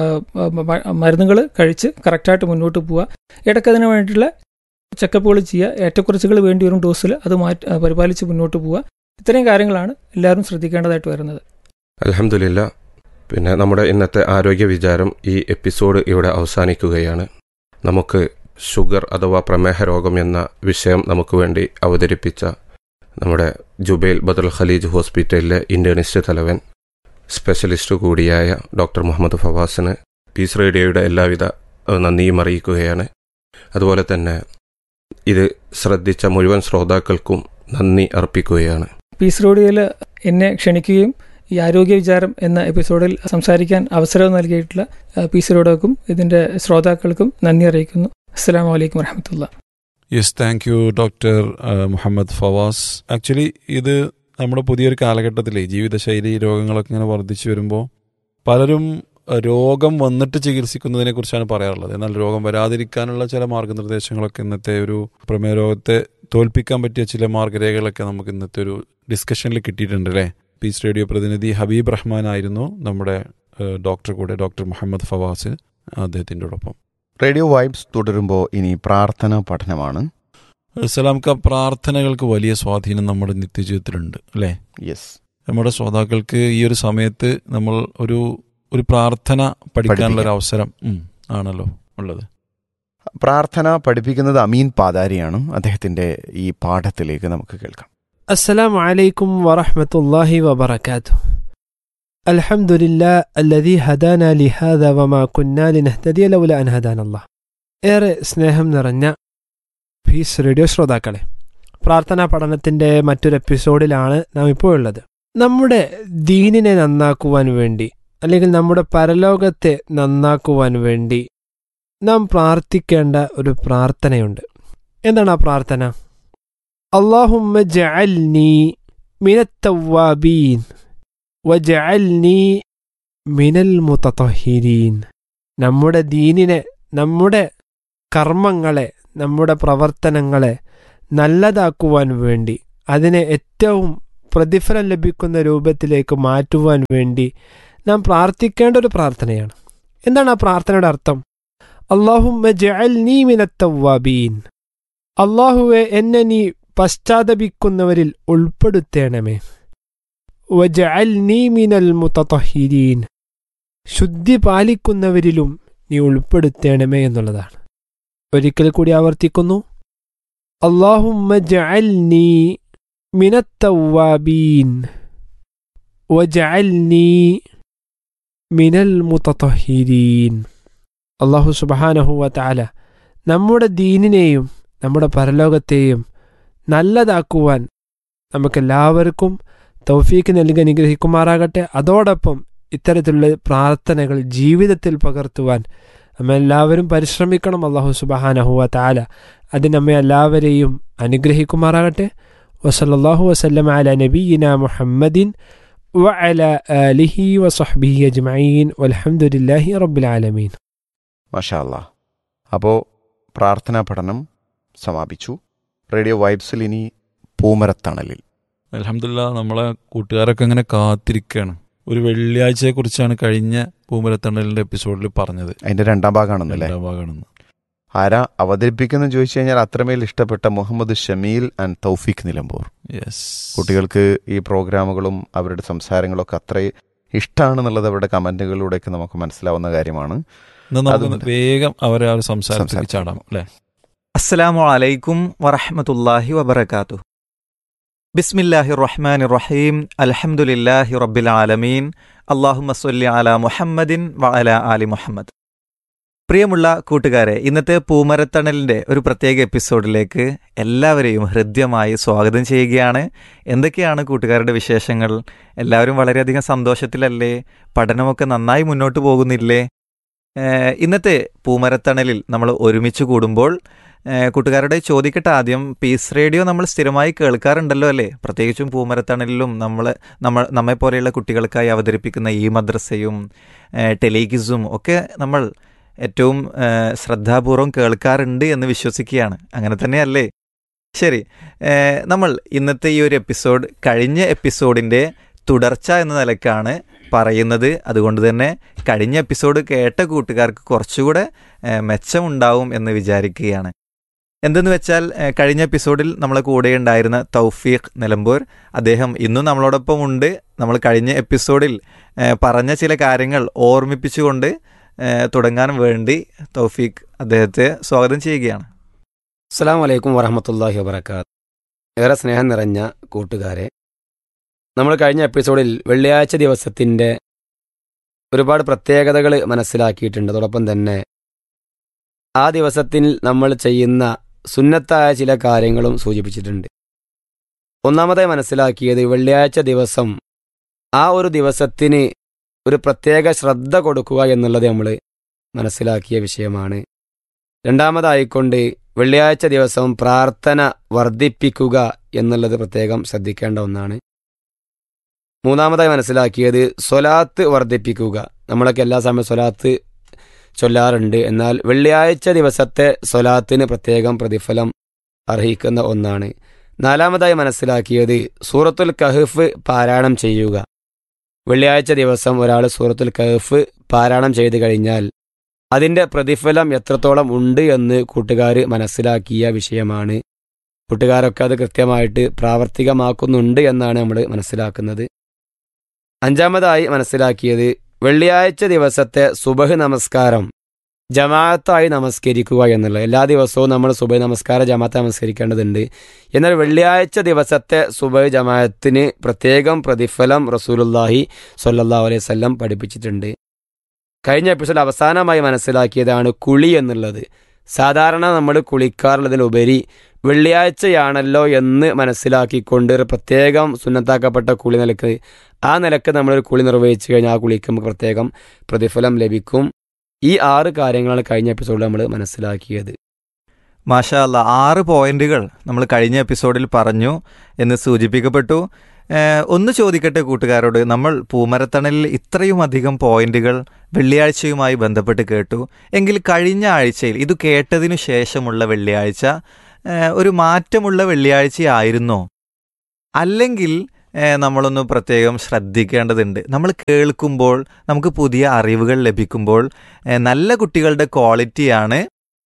മരുന്നുകൾ കഴിച്ച് കറക്റ്റായിട്ട് മുന്നോട്ട് പോവുക ഇടയ്ക്ക് അതിന് വേണ്ടിയിട്ടുള്ള ചെക്കപ്പുകൾ ചെയ്യുക ഏറ്റക്കുറച്ചുകൾ വേണ്ടി വരും ഡോസിൽ അത് മാറ്റി ആ, പരിപാലിച്ച് മുന്നോട്ട് പോവുക ഇത്രയും കാര്യങ്ങളാണ് എല്ലാവരും ശ്രദ്ധിക്കേണ്ടതായിട്ട് വരുന്നത് അലഹമില്ല പിന്നെ നമ്മുടെ ഇന്നത്തെ ആരോഗ്യ വിചാരം ഈ എപ്പിസോഡ് ഇവിടെ അവസാനിക്കുകയാണ് നമുക്ക് ഷുഗർ അഥവാ പ്രമേഹ രോഗം എന്ന വിഷയം നമുക്ക് വേണ്ടി അവതരിപ്പിച്ച നമ്മുടെ ജുബൈൽ ബദൽ ഖലീജ് ഹോസ്പിറ്റലിലെ ഇന്റേണിസ്റ്റ് തലവൻ സ്പെഷ്യലിസ്റ്റ് കൂടിയായ ഡോക്ടർ മുഹമ്മദ് ഫവാസിന് പീസ് റേഡിയോയുടെ എല്ലാവിധ ഏഹ്, നന്ദിയും അറിയിക്കുകയാണ് അതുപോലെ തന്നെ ഇത് ശ്രദ്ധിച്ച മുഴുവൻ ശ്രോതാക്കൾക്കും നന്ദി അർപ്പിക്കുകയാണ് പീസ് റോഡിയോയിൽ എന്നെ ക്ഷണിക്കുകയും ഈ ആരോഗ്യ വിചാരം എന്ന എപ്പിസോഡിൽ സംസാരിക്കാൻ അവസരം നൽകിയിട്ടുള്ള ആ, പീസ് റോഡോക്കും ഇതിൻ്റെ ശ്രോതാക്കൾക്കും നന്ദി അറിയിക്കുന്നു അസ്സാം വലൈക്കും വരഹമത്തുള്ള yes thank you doctor Muhammad Fawas actually ഇത് നമ്മുടെ പുതിയൊരു കാലഘട്ടത്തിലെ ജീവിതശൈലി രോഗങ്ങളൊക്കെ ഇങ്ങനെ വർദ്ധിച്ചു വരുമ്പോൾ പലരും അഹ്, രോഗം വന്നിട്ട് ചികിത്സിക്കുന്നതിനെ കുറിച്ചാണ് പറയാറുള്ളത് എന്നാൽ രോഗം വരാതിരിക്കാനുള്ള ചില മാർഗനിർദ്ദേശങ്ങളൊക്കെ ഇന്നത്തെ ഒരു പ്രമേയ രോഗത്തെ തോൽപ്പിക്കാൻ പറ്റിയ ചില മാർഗരേഖകളൊക്കെ നമുക്ക് ഇന്നത്തെ ഒരു ഡിസ്കഷനിൽ കിട്ടിയിട്ടുണ്ട് അല്ലേ പീസ് റേഡിയോ പ്രതിനിധി ഹബീബ് റഹ്മാൻ ആയിരുന്നു നമ്മുടെ ഏഹ്, ഡോക്ടർ കൂടെ ഡോക്ടർ മുഹമ്മദ് ഫവാസ് അദ്ദേഹത്തിൻ്റെ ഒപ്പം റേഡിയോ വൈബ്സ് തുടരുമ്പോൾ ഇനി പ്രാർത്ഥന പഠനമാണ് സലാംക്ക പ്രാർത്ഥനകൾക്ക് വലിയ സ്വാധീനം നമ്മുടെ നിത്യജീവിതത്തിലുണ്ട് അല്ലേ യെസ് നമ്മുടെ ശ്രോതാക്കൾക്ക് ഈ ഒരു സമയത്ത് നമ്മൾ ഒരു ഒരു പ്രാർത്ഥന പഠിക്കാനുള്ള ഒരു അവസരം ഉം, ആണല്ലോ ഉള്ളത് പ്രാർത്ഥന പഠിപ്പിക്കുന്നത് അമീൻ പാതാരിയാണ് അദ്ദേഹത്തിന്റെ ഈ പാഠത്തിലേക്ക് നമുക്ക് കേൾക്കാം السلام عليكم ورحمة الله وبركاته. الحمد لله الذي هدانا لهذا وما كنا لنهتدي لولا أن هدانا الله. ഏറെ സ്നേഹം നിറഞ്ഞ പീസ് റേഡിയോ ശ്രോതാക്കളെ പ്രാർത്ഥനാ പഠനത്തിൻ്റെ മറ്റൊരു എപ്പിസോഡിലാണ് നാം ഇപ്പോൾ ഉള്ളത് നമ്മുടെ ദീനിനെ നന്നാക്കുവാൻ വേണ്ടി അല്ലെങ്കിൽ നമ്മുടെ പരലോകത്തെ നന്നാക്കുവാൻ വേണ്ടി നാം പ്രാർത്ഥിക്കേണ്ട ഒരു പ്രാർത്ഥനയുണ്ട് എന്താണ് ആ പ്രാർത്ഥന اللهم اجعلني من التوابين واجعلني من المتطهرين നമ്മുടെ ദീനിനെ നമ്മുടെ കർമ്മങ്ങളെ നമ്മുടെ പ്രവർത്തനങ്ങളെ നല്ലതാക്കുവാൻ വേണ്ടി അതിനെ ഏറ്റവും പ്രതിഫലം ലഭിക്കുന്ന രൂപത്തിലേക്ക് മാറ്റുവാൻ വേണ്ടി നാം പ്രാർത്ഥിക്കേണ്ട ഒരു പ്രാർത്ഥനയാണ് എന്താണ് ആ പ്രാർത്ഥനയുടെ അർത്ഥം അള്ളാഹുമ്മ ജഅൽനീ മിനത്തവ്വാബീൻ അള്ളാഹുവെ എന്നെ നീ പശ്ചാത്തപിക്കുന്നവരിൽ ഉൾപ്പെടുത്തേണമേ വജഅൽനീ മിനൽ മുതതഹിരീൻ ശുദ്ധി പാലിക്കുന്നവരിലും നീ ഉൾപ്പെടുത്തേണമേ എന്നുള്ളതാണ് ഒരിക്കൽ കൂടി ആവർത്തിക്കുന്നു അള്ളാഹുമ്മ ജഅൽനീ മിനത്തവ്വാബീൻ വജഅൽനീ മിനൽ മുതതഹിരീൻ അള്ളാഹു സുബ്ഹാനഹു തആല നമ്മുടെ ദീനിനെയും നമ്മുടെ പരലോകത്തെയും നല്ലതാക്കുവാൻ നമുക്കെല്ലാവർക്കും തൗഫീക്ക് നൽകി അനുഗ്രഹിക്കുമാറാകട്ടെ അതോടൊപ്പം ഇത്തരത്തിലുള്ള പ്രാർത്ഥനകൾ ജീവിതത്തിൽ പകർത്തുവാൻ നമ്മെല്ലാവരും പരിശ്രമിക്കണം അള്ളാഹു സുബഹാനഹുവ താല അത് നമ്മെ എല്ലാവരെയും അനുഗ്രഹിക്കുമാറാകട്ടെ വസല്ലാഹു വസല്ലം അല നബീന മുഹമ്മദിൻ وعلى آله وصحبه أجمعين والحمد لله رب العالمين മാഷാ അല്ലാ അപ്പോൾ പ്രാർത്ഥനാ പഠനം സമാപിച്ചു റേഡിയോ വൈബ്സിൽ ഇനി പൂമരത്തണലിൽ അലഹമില്ല നമ്മളെ കൂട്ടുകാരൊക്കെ ഇങ്ങനെ കാത്തിരിക്കുകയാണ് ഒരു വെള്ളിയാഴ്ചയെ കുറിച്ചാണ് കഴിഞ്ഞ പൂമരത്തണ്ണലിന്റെ എപ്പിസോഡിൽ പറഞ്ഞത് അതിന്റെ രണ്ടാം ഭാഗമാണെന്നല്ലേ രണ്ടാം ഭാഗമാണെന്ന് ആരാ അവതരിപ്പിക്കുന്നു ചോദിച്ചു കഴിഞ്ഞാൽ അത്രമേൽ ഇഷ്ടപ്പെട്ട മുഹമ്മദ് ഷമീൽ ആൻഡ് തൗഫീഖ് നിലമ്പൂർ യെസ് കുട്ടികൾക്ക് ഈ പ്രോഗ്രാമുകളും അവരുടെ സംസാരങ്ങളൊക്കെ അത്ര ഇഷ്ടമാണെന്നുള്ളത് അവരുടെ കമന്റുകളിലൂടെയൊക്കെ നമുക്ക് മനസ്സിലാവുന്ന കാര്യമാണ് എന്നാ നമുക്ക് അതുകൊണ്ട്. വേഗം അവരെ ആ ഒരു സംസാരത്തിലേക്ക് സംസാരത്തിലേക്ക്. ചാടാം അല്ലെ അസ്സലാമു അലൈക്കും വറഹ്മത്തുള്ളാഹി വബറകാതുഹു ബിസ്മില്ലാഹി റഹ്മാൻ റഹീം അൽഹംദുലില്ലാഹി റബ്ബിൽ ആലമീൻ അള്ളാഹുമ്മ സ്വല്ലി അല മുഹമ്മദിൻ വ അല ആലി മുഹമ്മദ് പ്രിയമുള്ള കൂട്ടുകാരെ ഇന്നത്തെ പൂമരത്തണലിൻ്റെ ഒരു പ്രത്യേക എപ്പിസോഡിലേക്ക് എല്ലാവരെയും ഹൃദ്യമായി സ്വാഗതം ചെയ്യുകയാണ് എന്തൊക്കെയാണ് കൂട്ടുകാരുടെ വിശേഷങ്ങൾ എല്ലാവരും വളരെയധികം സന്തോഷത്തിലല്ലേ പഠനമൊക്കെ നന്നായി മുന്നോട്ട് പോകുന്നില്ലേ ഏഹ് ഇന്നത്തെ പൂമരത്തണലിൽ നമ്മൾ ഒരുമിച്ച് കൂടുമ്പോൾ ഏഹ് കൂട്ടുകാരുടെ ചോദിക്കട്ടെ ആദ്യം പീസ് റേഡിയോ നമ്മൾ സ്ഥിരമായി കേൾക്കാറുണ്ടല്ലോ അല്ലേ പ്രത്യേകിച്ചും പൂമരത്തണലിലും നമ്മൾ നമ്മൾ നമ്മെ പോലെയുള്ള കുട്ടികൾക്കായി അവതരിപ്പിക്കുന്ന ഈ മദ്രസയും ഏഹ് ടെലിഗിസും ഒക്കെ നമ്മൾ ഏറ്റവും ഏഹ് ശ്രദ്ധാപൂർവം കേൾക്കാറുണ്ട് എന്ന് വിശ്വസിക്കുകയാണ് അങ്ങനെ തന്നെയല്ലേ ശരി ഏഹ് നമ്മൾ ഇന്നത്തെ ഈ ഒരു എപ്പിസോഡ് കഴിഞ്ഞ എപ്പിസോഡിൻ്റെ തുടർച്ച എന്ന നിലക്കാണ് പറയുന്നത് അതുകൊണ്ട് തന്നെ കഴിഞ്ഞ എപ്പിസോഡ് കേട്ട കൂട്ടുകാർക്ക് കുറച്ചുകൂടെ ഏഹ് മെച്ചമുണ്ടാവും എന്ന് വിചാരിക്കുകയാണ് എന്തെന്ന് വെച്ചാൽ ഏഹ് കഴിഞ്ഞ എപ്പിസോഡിൽ നമ്മളെ കൂടെ ഉണ്ടായിരുന്ന തൗഫീഖ് നിലമ്പൂർ അദ്ദേഹം ഇന്നും നമ്മളോടൊപ്പം ഉണ്ട് നമ്മൾ കഴിഞ്ഞ എപ്പിസോഡിൽ ഏഹ് പറഞ്ഞ ചില കാര്യങ്ങൾ ഓർമ്മിപ്പിച്ചുകൊണ്ട് ഏഹ് തുടങ്ങാൻ വേണ്ടി തൗഫീഖ് അദ്ദേഹത്തെ സ്വാഗതം ചെയ്യുകയാണ് അസ്സാം വലൈക്കും വറഹമത്തല്ലാഹി വബർക്കാത്ത് ഏറെ സ്നേഹം നിറഞ്ഞ കൂട്ടുകാരെ നമ്മൾ കഴിഞ്ഞ എപ്പിസോഡിൽ വെള്ളിയാഴ്ച ദിവസത്തിൻ്റെ ഒരുപാട് പ്രത്യേകതകൾ മനസ്സിലാക്കിയിട്ടുണ്ട് അതോടൊപ്പം തന്നെ ആ ദിവസത്തിൽ നമ്മൾ ചെയ്യുന്ന സുന്നത്തായ ചില കാര്യങ്ങളും സൂചിപ്പിച്ചിട്ടുണ്ട് ഒന്നാമതായി മനസ്സിലാക്കിയത് വെള്ളിയാഴ്ച ദിവസം ആ ഒരു ദിവസത്തിന് ഒരു പ്രത്യേക ശ്രദ്ധ കൊടുക്കുക എന്നുള്ളത് നമ്മൾ മനസ്സിലാക്കിയ വിഷയമാണ് രണ്ടാമതായിക്കൊണ്ട് വെള്ളിയാഴ്ച ദിവസം പ്രാർത്ഥന വർദ്ധിപ്പിക്കുക എന്നുള്ളത് പ്രത്യേകം ശ്രദ്ധിക്കേണ്ട ഒന്നാണ് മൂന്നാമതായി മനസ്സിലാക്കിയത് സ്വലാത്ത് വർദ്ധിപ്പിക്കുക നമ്മളൊക്കെ എല്ലാ സമയവും സ്വലാത്ത് ചൊല്ലാറുണ്ട് എന്നാൽ വെള്ളിയാഴ്ച ദിവസത്തെ സ്വലാത്തിന് പ്രത്യേകം പ്രതിഫലം അർഹിക്കുന്ന ഒന്നാണ് നാലാമതായി മനസ്സിലാക്കിയത് സൂറത്തുൽ കഹഫ് പാരായണം ചെയ്യുക വെള്ളിയാഴ്ച ദിവസം ഒരാൾ സൂറത്തുൽ കഹഫ് പാരായണം ചെയ്തു കഴിഞ്ഞാൽ അതിൻ്റെ പ്രതിഫലം എത്രത്തോളം ഉണ്ട് എന്ന് കൂട്ടുകാർ മനസ്സിലാക്കിയ വിഷയമാണ് കൂട്ടുകാരൊക്കെ അത് കൃത്യമായിട്ട് പ്രാവർത്തികമാക്കുന്നുണ്ട് എന്നാണ് നമ്മൾ മനസ്സിലാക്കുന്നത് അഞ്ചാമതായി മനസ്സിലാക്കിയത് വെള്ളിയാഴ്ച ദിവസത്തെ സുബഹ് നമസ്കാരം ജമാഅത്തായി നമസ്കരിക്കുക എന്നുള്ളത് എല്ലാ ദിവസവും നമ്മൾ സുബൈ നമസ്കാര ജമാഅത്ത് നമസ്കരിക്കേണ്ടതുണ്ട് എന്നാൽ വെള്ളിയാഴ്ച ദിവസത്തെ സുബൈ ജമാഅത്തിന് പ്രത്യേകം പ്രതിഫലം റസൂലുല്ലാഹി സ്വല്ലല്ലാഹു അലൈഹി വസല്ലം പഠിപ്പിച്ചിട്ടുണ്ട് കഴിഞ്ഞ എപ്പിസോഡ് അവസാനമായി മനസ്സിലാക്കിയതാണ് കുളി എന്നുള്ളത് സാധാരണ നമ്മൾ കുളിക്കാറുള്ളതിലുപരി വെള്ളിയാഴ്ചയാണല്ലോ എന്ന് മനസ്സിലാക്കിക്കൊണ്ട് ഒരു പ്രത്യേകം സുന്നത്താക്കപ്പെട്ട കുളി നിലക്ക് ആ നിലക്ക് നമ്മളൊരു കുളി നിർവഹിച്ചു കഴിഞ്ഞാൽ ആ കുളിക്ക് നമുക്ക് പ്രത്യേകം പ്രതിഫലം ലഭിക്കും ഈ ആറ് കാര്യങ്ങളാണ് കഴിഞ്ഞ എപ്പിസോഡിൽ നമ്മൾ മനസ്സിലാക്കിയത് മാഷാ അല്ല ആറ് പോയിന്റുകൾ നമ്മൾ കഴിഞ്ഞ എപ്പിസോഡിൽ പറഞ്ഞു എന്ന് സൂചിപ്പിക്കപ്പെട്ടു ഏഹ്, ഒന്ന് ചോദിക്കട്ടെ കൂട്ടുകാരോട് നമ്മൾ പൂമരത്തണലിൽ ഇത്രയും അധികം പോയിന്റുകൾ വെള്ളിയാഴ്ചയുമായി ബന്ധപ്പെട്ട് കേട്ടു എങ്കിൽ കഴിഞ്ഞ ആഴ്ചയിൽ ഇത് കേട്ടതിനു ശേഷമുള്ള വെള്ളിയാഴ്ച ഏഹ്, ഒരു മാറ്റമുള്ള വെള്ളിയാഴ്ചയായിരുന്നോ അല്ലെങ്കിൽ ഏഹ്, നമ്മളൊന്ന് പ്രത്യേകം ശ്രദ്ധിക്കേണ്ടതുണ്ട് നമ്മൾ കേൾക്കുമ്പോൾ നമുക്ക് പുതിയ അറിവുകൾ ലഭിക്കുമ്പോൾ ഏഹ്, നല്ല കുട്ടികളുടെ ക്വാളിറ്റിയാണ്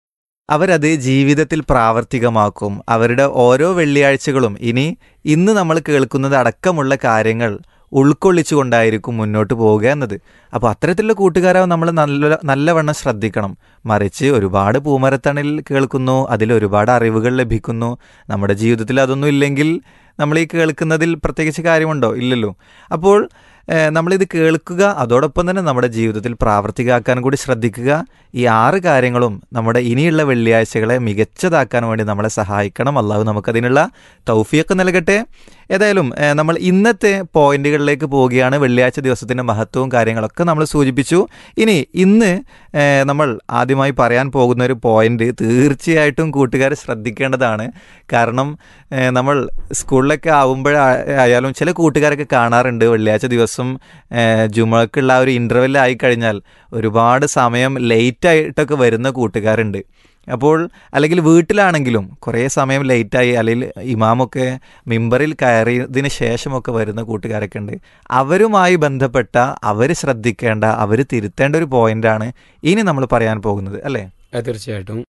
അവരത് ജീവിതത്തിൽ പ്രാവർത്തികമാക്കും അവരുടെ ഓരോ വെള്ളിയാഴ്ചകളും ഇനി ഇന്ന് നമ്മൾ കേൾക്കുന്നത് അടക്കമുള്ള കാര്യങ്ങൾ ഉൾക്കൊള്ളിച്ചുകൊണ്ടായിരിക്കും മുന്നോട്ട് പോവുക എന്നത് അപ്പോൾ അത്തരത്തിലുള്ള കൂട്ടുകാരാവും നമ്മൾ നല്ല നല്ലവണ്ണം ശ്രദ്ധിക്കണം മറിച്ച് ഒരുപാട് പൂമരത്തണിൽ കേൾക്കുന്നു അതിൽ ഒരുപാട് അറിവുകൾ ലഭിക്കുന്നു നമ്മുടെ ജീവിതത്തിൽ അതൊന്നും ഇല്ലെങ്കിൽ നമ്മൾ ഈ കേൾക്കുന്നതിൽ പ്രത്യേകിച്ച് കാര്യമുണ്ടോ ഇല്ലല്ലോ അപ്പോൾ ഏഹ്, നമ്മളിത് കേൾക്കുക അതോടൊപ്പം തന്നെ നമ്മുടെ ജീവിതത്തിൽ പ്രാവർത്തികമാക്കാൻ കൂടി ശ്രദ്ധിക്കുക ഈ ആറ് കാര്യങ്ങളും നമ്മുടെ ഇനിയുള്ള വെള്ളിയാഴ്ചകളെ മികച്ചതാക്കാൻ വേണ്ടി നമ്മളെ സഹായിക്കണം അള്ളാഹു നമുക്കതിനുള്ള തൗഫിയൊക്കെ നൽകട്ടെ ഏതായാലും ഏഹ്, നമ്മൾ ഇന്നത്തെ പോയിന്റുകളിലേക്ക് പോവുകയാണ് വെള്ളിയാഴ്ച ദിവസത്തിൻ്റെ മഹത്വവും കാര്യങ്ങളൊക്കെ നമ്മൾ സൂചിപ്പിച്ചു ഇനി ഇന്ന് ഏഹ്, നമ്മൾ ആദ്യമായി പറയാൻ പോകുന്ന ഒരു പോയിന്റ് തീർച്ചയായിട്ടും കൂട്ടുകാർ ശ്രദ്ധിക്കേണ്ടതാണ് കാരണം ഏഹ്, നമ്മൾ സ്കൂളിലൊക്കെ ആവുമ്പോഴായാലും ചില കൂട്ടുകാരൊക്കെ കാണാറുണ്ട് വെള്ളിയാഴ്ച ദിവസം ഏഹ്, ജുമക്കുള്ള ആ ഒരു ഇൻ്റർവെൽ ആയി കഴിഞ്ഞാൽ ഒരുപാട് സമയം ലേറ്റായിട്ടൊക്കെ വരുന്ന കൂട്ടുകാരുണ്ട് അപ്പോൾ അല്ലെങ്കിൽ വീട്ടിലാണെങ്കിലും കുറേ സമയം ലേറ്റായി അല്ലെങ്കിൽ ഇമാമൊക്കെ മിമ്പറിൽ കയറിയതിന് ശേഷമൊക്കെ വരുന്ന കൂട്ടുകാരൊക്കെ ഉണ്ട് അവരുമായി ബന്ധപ്പെട്ട അവർ ശ്രദ്ധിക്കേണ്ട അവർ തിരുത്തേണ്ട ഒരു പോയിന്റാണ് ഇനി നമ്മൾ പറയാൻ പോകുന്നത് അല്ലേ അത് തീർച്ചയായിട്ടും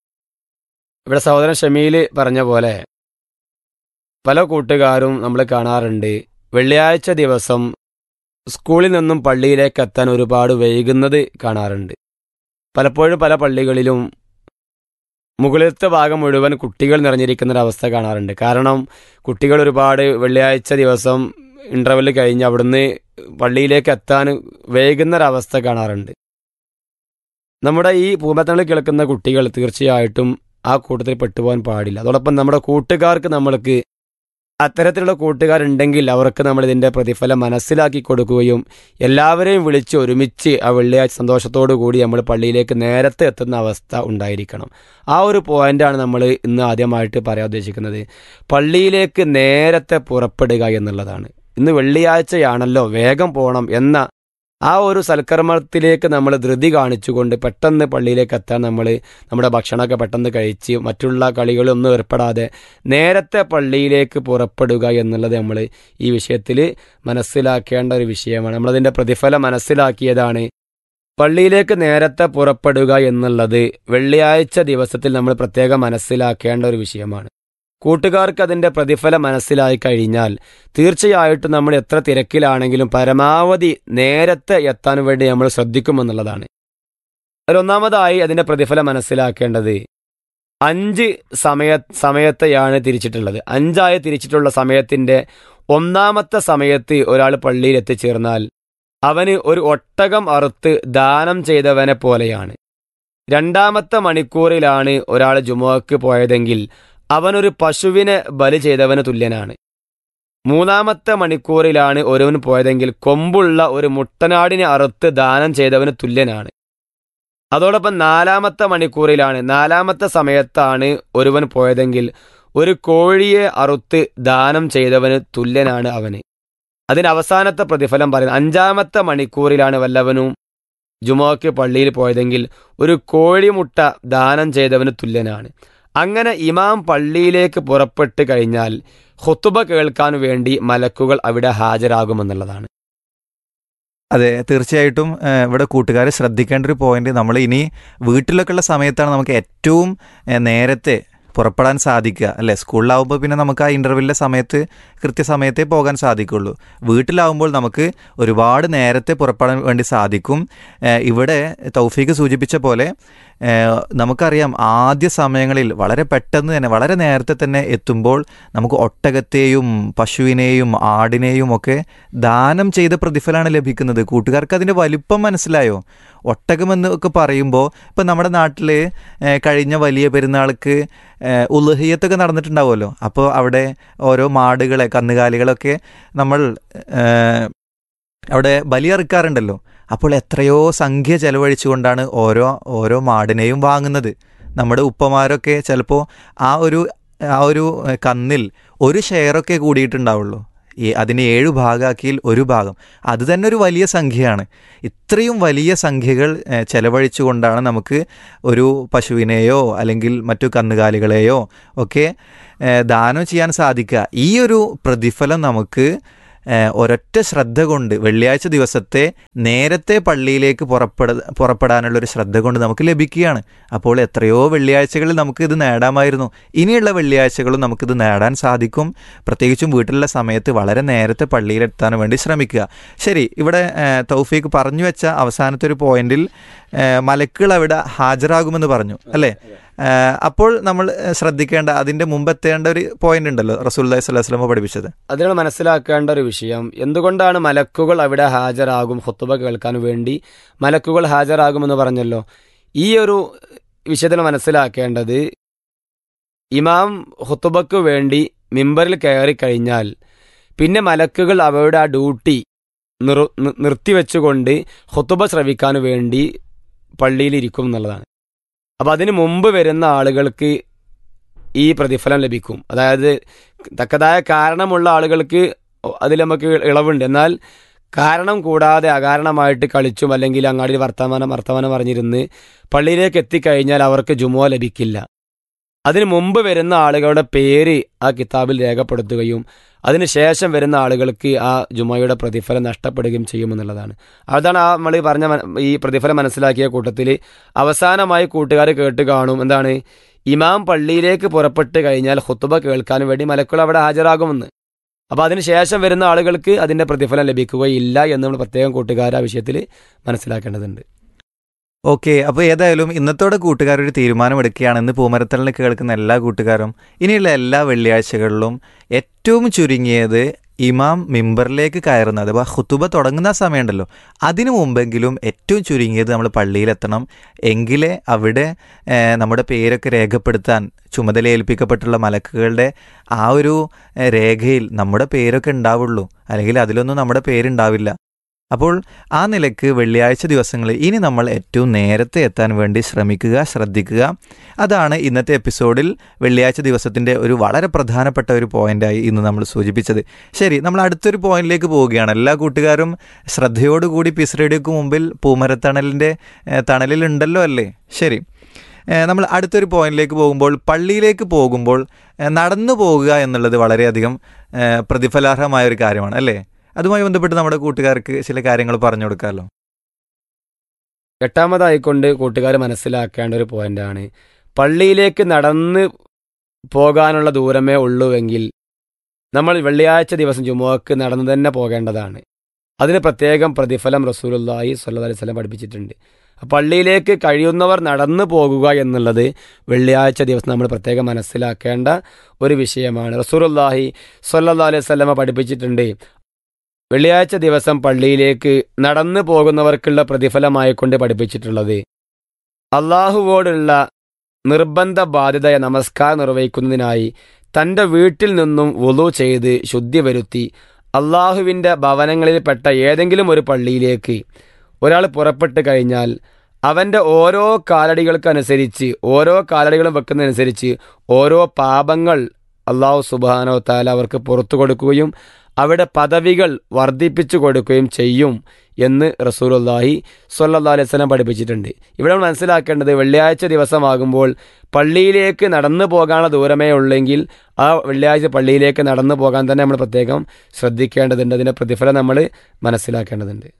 ഇവിടെ സഹോദരൻ ഷമീൽ പറഞ്ഞ പോലെ പല കൂട്ടുകാരും നമ്മൾ കാണാറുണ്ട് വെള്ളിയാഴ്ച ദിവസം സ്കൂളിൽ നിന്നും പള്ളിയിലേക്ക് എത്താൻ ഒരുപാട് വൈകുന്നത് കാണാറുണ്ട് പലപ്പോഴും പല പള്ളികളിലും മുകളിലത്തെ ഭാഗം മുഴുവൻ കുട്ടികൾ നിറഞ്ഞിരിക്കുന്ന ഒരു അവസ്ഥ കാണാറുണ്ട് കാരണം കുട്ടികൾ ഒരുപാട് വെള്ളിയാഴ്ച ദിവസം ഇൻ്റർവെൽ കഴിഞ്ഞ് അവിടുന്ന് പള്ളിയിലേക്ക് എത്താൻ വൈകുന്ന ഒരവസ്ഥ കാണാറുണ്ട് നമ്മുടെ ഈ പൂമത്തങ്ങളിൽ കേൾക്കുന്ന കുട്ടികൾ തീർച്ചയായിട്ടും ആ കൂട്ടത്തിൽ പെട്ടുപോകാൻ പാടില്ല അതോടൊപ്പം നമ്മുടെ കൂട്ടുകാർക്ക് നമ്മൾക്ക് അത്തരത്തിലുള്ള കൂട്ടുകാരുണ്ടെങ്കിൽ അവർക്ക് നമ്മൾ ഇതിൻ്റെ പ്രതിഫലം മനസ്സിലാക്കി കൊടുക്കുകയും എല്ലാവരെയും വിളിച്ച് ഒരുമിച്ച് ആ വെള്ളിയാഴ്ച സന്തോഷത്തോടു കൂടി നമ്മൾ പള്ളിയിലേക്ക് നേരത്തെ എത്തുന്ന അവസ്ഥ ഉണ്ടായിരിക്കണം ആ ഒരു പോയിന്റാണ് നമ്മൾ ഇന്ന് ആദ്യമായിട്ട് പറയാൻ ഉദ്ദേശിക്കുന്നത് പള്ളിയിലേക്ക് നേരത്തെ പുറപ്പെടുക എന്നുള്ളതാണ് ഇന്ന് വെള്ളിയാഴ്ചയാണല്ലോ വേഗം പോകണം എന്ന ആ ഒരു സൽക്കർമ്മത്തിലേക്ക് നമ്മൾ ധൃതി കാണിച്ചുകൊണ്ട് പെട്ടെന്ന് പള്ളിയിലേക്ക് എത്താൻ നമ്മൾ നമ്മുടെ ഭക്ഷണമൊക്കെ പെട്ടെന്ന് കഴിച്ച് മറ്റുള്ള കളികളൊന്നും ഏർപ്പെടാതെ നേരത്തെ പള്ളിയിലേക്ക് പുറപ്പെടുക എന്നുള്ളത് നമ്മൾ ഈ വിഷയത്തിൽ മനസ്സിലാക്കേണ്ട ഒരു വിഷയമാണ് നമ്മളതിൻ്റെ പ്രതിഫലം മനസ്സിലാക്കിയതാണ് പള്ളിയിലേക്ക് നേരത്തെ പുറപ്പെടുക എന്നുള്ളത് വെള്ളിയാഴ്ച ദിവസത്തിൽ നമ്മൾ പ്രത്യേകം മനസ്സിലാക്കേണ്ട ഒരു വിഷയമാണ് കൂട്ടുകാർക്ക് അതിൻ്റെ പ്രതിഫലം മനസ്സിലായി കഴിഞ്ഞാൽ തീർച്ചയായിട്ടും നമ്മൾ എത്ര തിരക്കിലാണെങ്കിലും പരമാവധി നേരത്തെ എത്താൻ വേണ്ടി നമ്മൾ ശ്രദ്ധിക്കുമെന്നുള്ളതാണ് അതിലൊന്നാമതായി അതിൻ്റെ പ്രതിഫലം മനസ്സിലാക്കേണ്ടത് അഞ്ച് സമയ സമയത്തെയാണ് തിരിച്ചിട്ടുള്ളത് അഞ്ചായി തിരിച്ചിട്ടുള്ള സമയത്തിൻ്റെ ഒന്നാമത്തെ സമയത്ത് ഒരാൾ പള്ളിയിൽ എത്തിച്ചേർന്നാൽ അവന് ഒരു ഒട്ടകം അറുത്ത് ദാനം ചെയ്തവനെ പോലെയാണ് രണ്ടാമത്തെ മണിക്കൂറിലാണ് ഒരാൾ ജുമുഅക്ക് പോയതെങ്കിൽ അവനൊരു പശുവിനെ ബലി ചെയ്തവന് തുല്യനാണ് മൂന്നാമത്തെ മണിക്കൂറിലാണ് ഒരുവൻ പോയതെങ്കിൽ കൊമ്പുള്ള ഒരു മുട്ടനാടിനെ അറുത്ത് ദാനം ചെയ്തവന് തുല്യനാണ് അതോടൊപ്പം നാലാമത്തെ മണിക്കൂറിലാണ് നാലാമത്തെ സമയത്താണ് ഒരുവൻ പോയതെങ്കിൽ ഒരു കോഴിയെ അറുത്ത് ദാനം ചെയ്തവന് തുല്യനാണ് അവന് അതിന് അവസാനത്തെ പ്രതിഫലം പറയുന്നത് അഞ്ചാമത്തെ മണിക്കൂറിലാണ് വല്ലവനും ജുമോക്ക് പള്ളിയിൽ പോയതെങ്കിൽ ഒരു കോഴിമുട്ട ദാനം ചെയ്തവന് തുല്യനാണ് അങ്ങനെ ഇമാം പള്ളിയിലേക്ക് പുറപ്പെട്ട് കഴിഞ്ഞാൽ ഹുത്തുബ കേൾക്കാൻ വേണ്ടി മലക്കുകൾ അവിടെ ഹാജരാകുമെന്നുള്ളതാണ് അതെ തീർച്ചയായിട്ടും ഏഹ്, ഇവിടെ കൂട്ടുകാർ ശ്രദ്ധിക്കേണ്ട ഒരു പോയിന്റ് നമ്മൾ ഇനി വീട്ടിലൊക്കെ ഉള്ള സമയത്താണ് നമുക്ക് ഏറ്റവും ഏഹ്, നേരത്തെ പുറപ്പെടാൻ സാധിക്കുക അല്ലേ സ്കൂളിലാവുമ്പോൾ പിന്നെ നമുക്ക് ആ ഇൻ്റർവെല്ലിൻ്റെ സമയത്ത് കൃത്യസമയത്തേ പോകാൻ സാധിക്കുള്ളൂ വീട്ടിലാവുമ്പോൾ നമുക്ക് ഒരുപാട് നേരത്തെ പുറപ്പെടാൻ വേണ്ടി സാധിക്കും ഏഹ് ഇവിടെ തൗഫീക്ക് സൂചിപ്പിച്ച പോലെ ഏഹ് നമുക്കറിയാം ആദ്യ സമയങ്ങളിൽ വളരെ പെട്ടെന്ന് തന്നെ വളരെ നേരത്തെ തന്നെ എത്തുമ്പോൾ നമുക്ക് ഒട്ടകത്തെയും പശുവിനെയും ആടിനെയും ഒക്കെ ദാനം ചെയ്ത പ്രതിഫലമാണ് ലഭിക്കുന്നത് കൂട്ടുകാർക്ക് അതിൻ്റെ വലിപ്പം മനസ്സിലായോ ഒട്ടകമെന്ന് ഒക്കെ പറയുമ്പോൾ ഇപ്പം നമ്മുടെ നാട്ടിൽ കഴിഞ്ഞ വലിയ പെരുന്നാൾക്ക് ഏഹ് ഉലുഹിയത്തൊക്കെ നടന്നിട്ടുണ്ടാവുമല്ലോ അപ്പോൾ അവിടെ ഓരോ മാടുകളെ കന്നുകാലികളൊക്കെ നമ്മൾ ഏഹ് അവിടെ ബലിയറുക്കാറുണ്ടല്ലോ അപ്പോൾ എത്രയോ സംഖ്യ ചെലവഴിച്ചുകൊണ്ടാണ് ഓരോ ഓരോ മാടിനെയും വാങ്ങുന്നത് നമ്മുടെ ഉപ്പമാരൊക്കെ ചിലപ്പോൾ ആ ഒരു ആ ഒരു ഏഹ്, കന്നിൽ ഒരു ഷെയറൊക്കെ കൂടിയിട്ടുണ്ടാവുള്ളൂ ഈ അതിന് ഏഴ് ഭാഗമാക്കിയിൽ ഒരു ഭാഗം അത് തന്നെ ഒരു വലിയ സംഖ്യയാണ് ഇത്രയും വലിയ സംഖ്യകൾ ഏഹ്, ചെലവഴിച്ചുകൊണ്ടാണ് നമുക്ക് ഒരു പശുവിനെയോ അല്ലെങ്കിൽ മറ്റു കന്നുകാലികളെയോ ഒക്കെ ഏഹ്, ദാനം ചെയ്യാൻ സാധിക്കുക ഈ ഒരു പ്രതിഫലം നമുക്ക് ഏഹ്, ഒരൊറ്റ ശ്രദ്ധ കൊണ്ട് വെള്ളിയാഴ്ച ദിവസത്തെ നേരത്തെ പള്ളിയിലേക്ക് പുറപ്പെട പുറപ്പെടാനുള്ള ഒരു ശ്രദ്ധ കൊണ്ട് നമുക്ക് ലഭിക്കുകയാണ് അപ്പോൾ എത്രയോ വെള്ളിയാഴ്ചകളിൽ നമുക്ക് ഇത് നേടാമായിരുന്നു ഇനിയുള്ള വെള്ളിയാഴ്ചകളും നമുക്കിത് നേടാൻ സാധിക്കും പ്രത്യേകിച്ചും വീട്ടിലുള്ള സമയത്ത് വളരെ നേരത്തെ പള്ളിയിലെത്താൻ വേണ്ടി ശ്രമിക്കുക ശരി ഇവിടെ ഏഹ്, തൗഫീഖ് പറഞ്ഞു വെച്ച അവസാനത്തെ ഒരു പോയിന്റിൽ ഏഹ്, മലക്കുകൾ അവിടെ ഹാജരാകുമെന്ന് പറഞ്ഞു അല്ലേ ഏഹ്, അപ്പോൾ നമ്മൾ ഏഹ്, ശ്രദ്ധിക്കേണ്ട അതിൻ്റെ മുമ്പെത്തേണ്ട ഒരു പോയിന്റ് ഉണ്ടല്ലോ റസൂൽ അലൈഹി സ്വലാഹു വസ്ലമ പഠിപ്പിച്ചത് അതിനാണ് മനസ്സിലാക്കേണ്ട ഒരു വിഷയം എന്തുകൊണ്ടാണ് മലക്കുകൾ അവിടെ ഹാജരാകും ഹുത്തുബ കേൾക്കാൻ വേണ്ടി മലക്കുകൾ ഹാജരാകുമെന്ന് പറഞ്ഞല്ലോ ഈ ഒരു വിഷയത്തിൽ മനസ്സിലാക്കേണ്ടത് ഇമാം ഹുത്തുബക്ക് വേണ്ടി മിമ്പറിൽ കയറി കഴിഞ്ഞാൽ പിന്നെ മലക്കുകൾ അവരുടെ ആ ഡ്യൂട്ടി നിർ നി- നിർത്തിവെച്ചുകൊണ്ട് ഹുത്തുബ ശ്രവിക്കാൻ വേണ്ടി പള്ളിയിൽ ഇരിക്കും എന്നുള്ളതാണ് അപ്പം അതിന് മുമ്പ് വരുന്ന ആളുകൾക്ക് ഈ പ്രതിഫലം ലഭിക്കും അതായത് തക്കതായ കാരണമുള്ള ആളുകൾക്ക് അതിൽ നമുക്ക് ഇളവുണ്ട് എന്നാൽ കാരണം കൂടാതെ അകാരണമായിട്ട് കളിച്ചും അല്ലെങ്കിൽ അങ്ങാടി വർത്തമാനം വർത്തമാനം പറഞ്ഞിരുന്ന് പള്ളിയിലേക്ക് എത്തിക്കഴിഞ്ഞാൽ അവർക്ക് ജുമുഅ ലഭിക്കില്ല അതിനു മുമ്പ് വരുന്ന ആളുകളുടെ പേര് ആ കിതാബിൽ രേഖപ്പെടുത്തുകയും അതിനുശേഷം വരുന്ന ആളുകൾക്ക് ആ ജുമയുടെ പ്രതിഫലം നഷ്ടപ്പെടുകയും ചെയ്യുമെന്നുള്ളതാണ് അതാണ് ആ നമ്മൾ പറഞ്ഞ മന- ഈ പ്രതിഫലം മനസ്സിലാക്കിയ കൂട്ടത്തിൽ അവസാനമായി കൂട്ടുകാർ കേട്ട് കാണും എന്താണ് ഇമാം പള്ളിയിലേക്ക് പുറപ്പെട്ട് കഴിഞ്ഞാൽ ഹുത്തുബ കേൾക്കാൻ വേണ്ടി മലക്കുകൾ അവിടെ ഹാജരാകുമെന്ന് അപ്പോൾ അതിനുശേഷം വരുന്ന ആളുകൾക്ക് അതിൻ്റെ പ്രതിഫലം ലഭിക്കുകയില്ല എന്ന് നമ്മൾ പ്രത്യേകം കൂട്ടുകാർ ആ വിഷയത്തിൽ മനസ്സിലാക്കേണ്ടതുണ്ട് ഓക്കെ അപ്പോൾ ഏതായാലും ഇന്നത്തോടെ കൂട്ടുകാരൊരു തീരുമാനമെടുക്കുകയാണെന്ന് പൂമരത്തലിന് കേൾക്കുന്ന എല്ലാ കൂട്ടുകാരും ഇനിയുള്ള എല്ലാ വെള്ളിയാഴ്ചകളിലും ഏറ്റവും ചുരുങ്ങിയത് ഇമാം മിമ്പറിലേക്ക് കയറുന്നത് അഥവാ ഹുത്തുബ തുടങ്ങുന്ന സമയമുണ്ടല്ലോ അതിനു മുമ്പെങ്കിലും ഏറ്റവും ചുരുങ്ങിയത് നമ്മൾ പള്ളിയിലെത്തണം എങ്കിലേ അവിടെ ഏഹ്, നമ്മുടെ പേരൊക്കെ രേഖപ്പെടുത്താൻ ചുമതലയേൽപ്പിക്കപ്പെട്ടുള്ള മലക്കുകളുടെ ആ ഒരു ഏഹ്, രേഖയിൽ നമ്മുടെ പേരൊക്കെ ഉണ്ടാവുള്ളൂ അല്ലെങ്കിൽ അതിലൊന്നും നമ്മുടെ പേരുണ്ടാവില്ല അപ്പോൾ ആ നിലക്ക് വെള്ളിയാഴ്ച ദിവസങ്ങളിൽ ഇനി നമ്മൾ ഏറ്റവും നേരത്തെ എത്താൻ വേണ്ടി ശ്രമിക്കുക ശ്രദ്ധിക്കുക അതാണ് ഇന്നത്തെ എപ്പിസോഡിൽ വെള്ളിയാഴ്ച ദിവസത്തിൻ്റെ ഒരു വളരെ പ്രധാനപ്പെട്ട ഒരു പോയിന്റായി ഇന്ന് നമ്മൾ സൂചിപ്പിച്ചത് ശരി നമ്മൾ അടുത്തൊരു പോയിന്റിലേക്ക് പോവുകയാണ് എല്ലാ കൂട്ടുകാരും ശ്രദ്ധയോടുകൂടി പിസ് റേഡിയോക്ക് മുമ്പിൽ പൂമരത്തണലിൻ്റെ ഏഹ്, തണലിലുണ്ടല്ലോ അല്ലേ ശരി ഏഹ്, നമ്മൾ അടുത്തൊരു പോയിന്റിലേക്ക് പോകുമ്പോൾ പള്ളിയിലേക്ക് പോകുമ്പോൾ ഏഹ്, നടന്നു പോകുക എന്നുള്ളത് വളരെയധികം ഏഹ്, പ്രതിഫലാർഹമായ ഒരു കാര്യമാണ് അല്ലേ അതുമായി ബന്ധപ്പെട്ട് നമ്മുടെ കൂട്ടുകാർക്ക് ചില കാര്യങ്ങൾ പറഞ്ഞു കൊടുക്കാമല്ലോ എട്ടാമതായിക്കൊണ്ട് കൂട്ടുകാർ മനസ്സിലാക്കേണ്ട ഒരു പോയിന്റാണ് പള്ളിയിലേക്ക് നടന്ന് പോകാനുള്ള ദൂരമേ ഉള്ളൂവെങ്കിൽ നമ്മൾ വെള്ളിയാഴ്ച ദിവസം ജുമുഅക്ക് നടന്നു തന്നെ പോകേണ്ടതാണ് അതിന് പ്രത്യേകം പ്രതിഫലം റസൂലുള്ളാഹി സ്വല്ലല്ലാഹി അലൈഹി വസല്ലം പഠിപ്പിച്ചിട്ടുണ്ട് പള്ളിയിലേക്ക് കഴിയുന്നവർ നടന്നു പോകുക എന്നുള്ളത് വെള്ളിയാഴ്ച ദിവസം നമ്മൾ പ്രത്യേകം മനസ്സിലാക്കേണ്ട ഒരു വിഷയമാണ് റസൂലുള്ളാഹി സ്വല്ലല്ലാഹി അലൈഹി വസല്ലമ പഠിപ്പിച്ചിട്ടുണ്ട് വെള്ളിയാഴ്ച ദിവസം പള്ളിയിലേക്ക് നടന്നു പോകുന്നവർക്കുള്ള പ്രതിഫലമായിക്കൊണ്ട് പഠിപ്പിച്ചിട്ടുള്ളത് അള്ളാഹുവോടുള്ള നിർബന്ധ ബാധ്യതയ നമസ്കാരം നിർവഹിക്കുന്നതിനായി തൻ്റെ വീട്ടിൽ നിന്നും വുളു ചെയ്ത് ശുദ്ധി വരുത്തി അള്ളാഹുവിൻ്റെ ഭവനങ്ങളിൽപ്പെട്ട ഏതെങ്കിലും ഒരു പള്ളിയിലേക്ക് ഒരാൾ പുറപ്പെട്ട് കഴിഞ്ഞാൽ അവൻ്റെ ഓരോ കാലടികൾക്കനുസരിച്ച് ഓരോ കാലടികളും വെക്കുന്നതനുസരിച്ച് ഓരോ പാപങ്ങൾ അള്ളാഹു സുബാനോ താല അവർക്ക് പുറത്തു കൊടുക്കുകയും അവിടെ പദവികൾ വർദ്ധിപ്പിച്ചു കൊടുക്കുകയും ചെയ്യും എന്ന് റസൂലുള്ളാഹി സ്വല്ലല്ലാഹി അലൈഹി വസല്ലം പഠിപ്പിച്ചിട്ടുണ്ട് ഇവിടെ നമ്മൾ മനസ്സിലാക്കേണ്ടത് വെള്ളിയാഴ്ച ദിവസമാകുമ്പോൾ പള്ളിയിലേക്ക് നടന്നു പോകാനുള്ള ദൂരമേ ഉള്ളെങ്കിൽ ആ വെള്ളിയാഴ്ച പള്ളിയിലേക്ക് നടന്നു പോകാൻ തന്നെ നമ്മൾ പ്രത്യേകം ശ്രദ്ധിക്കേണ്ടതുണ്ട് അതിൻ്റെ പ്രതിഫലം നമ്മൾ മനസ്സിലാക്കേണ്ടതുണ്ട്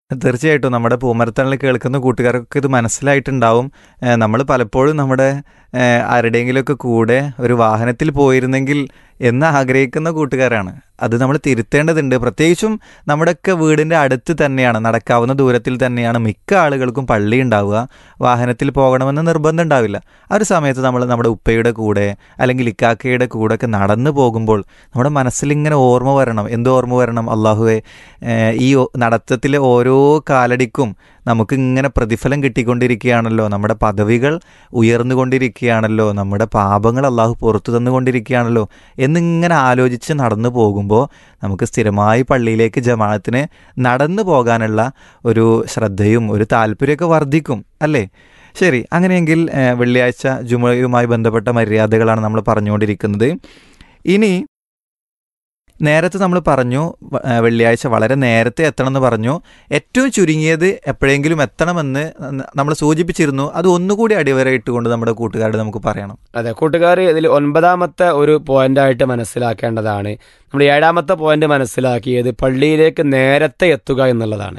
തീർച്ചയായിട്ടും നമ്മുടെ പൂമരത്തണിൽ കേൾക്കുന്ന കൂട്ടുകാർക്കൊക്കെ ഇത് മനസ്സിലായിട്ടുണ്ടാവും നമ്മൾ പലപ്പോഴും നമ്മുടെ ഏഹ്, ആരുടെയെങ്കിലുമൊക്കെ കൂടെ ഒരു വാഹനത്തിൽ പോയിരുന്നെങ്കിൽ എന്ന് ആഗ്രഹിക്കുന്ന കൂട്ടുകാരാണ് അത് നമ്മൾ തിരുത്തേണ്ടതുണ്ട് പ്രത്യേകിച്ചും നമ്മുടെയൊക്കെ വീടിൻ്റെ അടുത്ത് തന്നെയാണ് നടക്കാവുന്ന ദൂരത്തിൽ തന്നെയാണ് മിക്ക ആളുകൾക്കും പള്ളി ഉണ്ടാവുക വാഹനത്തിൽ പോകണമെന്ന് നിർബന്ധം ഉണ്ടാവില്ല ആ ഒരു സമയത്ത് നമ്മൾ നമ്മുടെ ഉപ്പയുടെ കൂടെ അല്ലെങ്കിൽ ഇക്കാക്കയുടെ കൂടെ ഒക്കെ നടന്നു പോകുമ്പോൾ നമ്മുടെ മനസ്സിലിങ്ങനെ ഓർമ്മ വരണം എന്ത് ഓർമ്മ വരണം അള്ളാഹുവെ ഏഹ്, ഈ ഒ- നടത്തത്തിലെ ഓരോ കാലടിക്കും നമുക്ക് ഇങ്ങനെ പ്രതിഫലം കിട്ടിക്കൊണ്ടിരിക്കുകയാണല്ലോ നമ്മുടെ പദവികൾ ഉയർന്നുകൊണ്ടിരിക്കുകയാണല്ലോ നമ്മുടെ പാപങ്ങൾ അള്ളാഹു പുറത്തു തന്നുകൊണ്ടിരിക്കുകയാണല്ലോ എന്നിങ്ങനെ ആലോചിച്ച് നടന്നു പോകുമ്പോൾ നമുക്ക് സ്ഥിരമായി പള്ളിയിലേക്ക് ജമാഅത്തിന് നടന്നു പോകാനുള്ള ഒരു ശ്രദ്ധയും ഒരു താല്പര്യമൊക്കെ വർദ്ധിക്കും അല്ലേ ശരി അങ്ങനെയെങ്കിൽ ഏഹ്, വെള്ളിയാഴ്ച ജുമയുമായി ബന്ധപ്പെട്ട മര്യാദകളാണ് നമ്മൾ പറഞ്ഞുകൊണ്ടിരിക്കുന്നത് ഇനി നേരത്തെ നമ്മൾ പറഞ്ഞു വ- ഏഹ് വെള്ളിയാഴ്ച വളരെ നേരത്തെ എത്തണം എന്ന് പറഞ്ഞു ഏറ്റവും ചുരുങ്ങിയത് എപ്പോഴെങ്കിലും എത്തണമെന്ന് നമ്മൾ സൂചിപ്പിച്ചിരുന്നു അത് ഒന്നുകൂടി അടിവരയിട്ടുകൊണ്ട് നമ്മുടെ കൂട്ടുകാരോട് നമുക്ക് പറയണം അതെ കൂട്ടുകാർ ഇതിൽ ഒൻപതാമത്തെ ഒരു പോയിന്റായിട്ട് മനസ്സിലാക്കേണ്ടതാണ് നമ്മൾ ഏഴാമത്തെ പോയിന്റ് മനസ്സിലാക്കിയത് പള്ളിയിലേക്ക് നേരത്തെ എത്തുക എന്നുള്ളതാണ്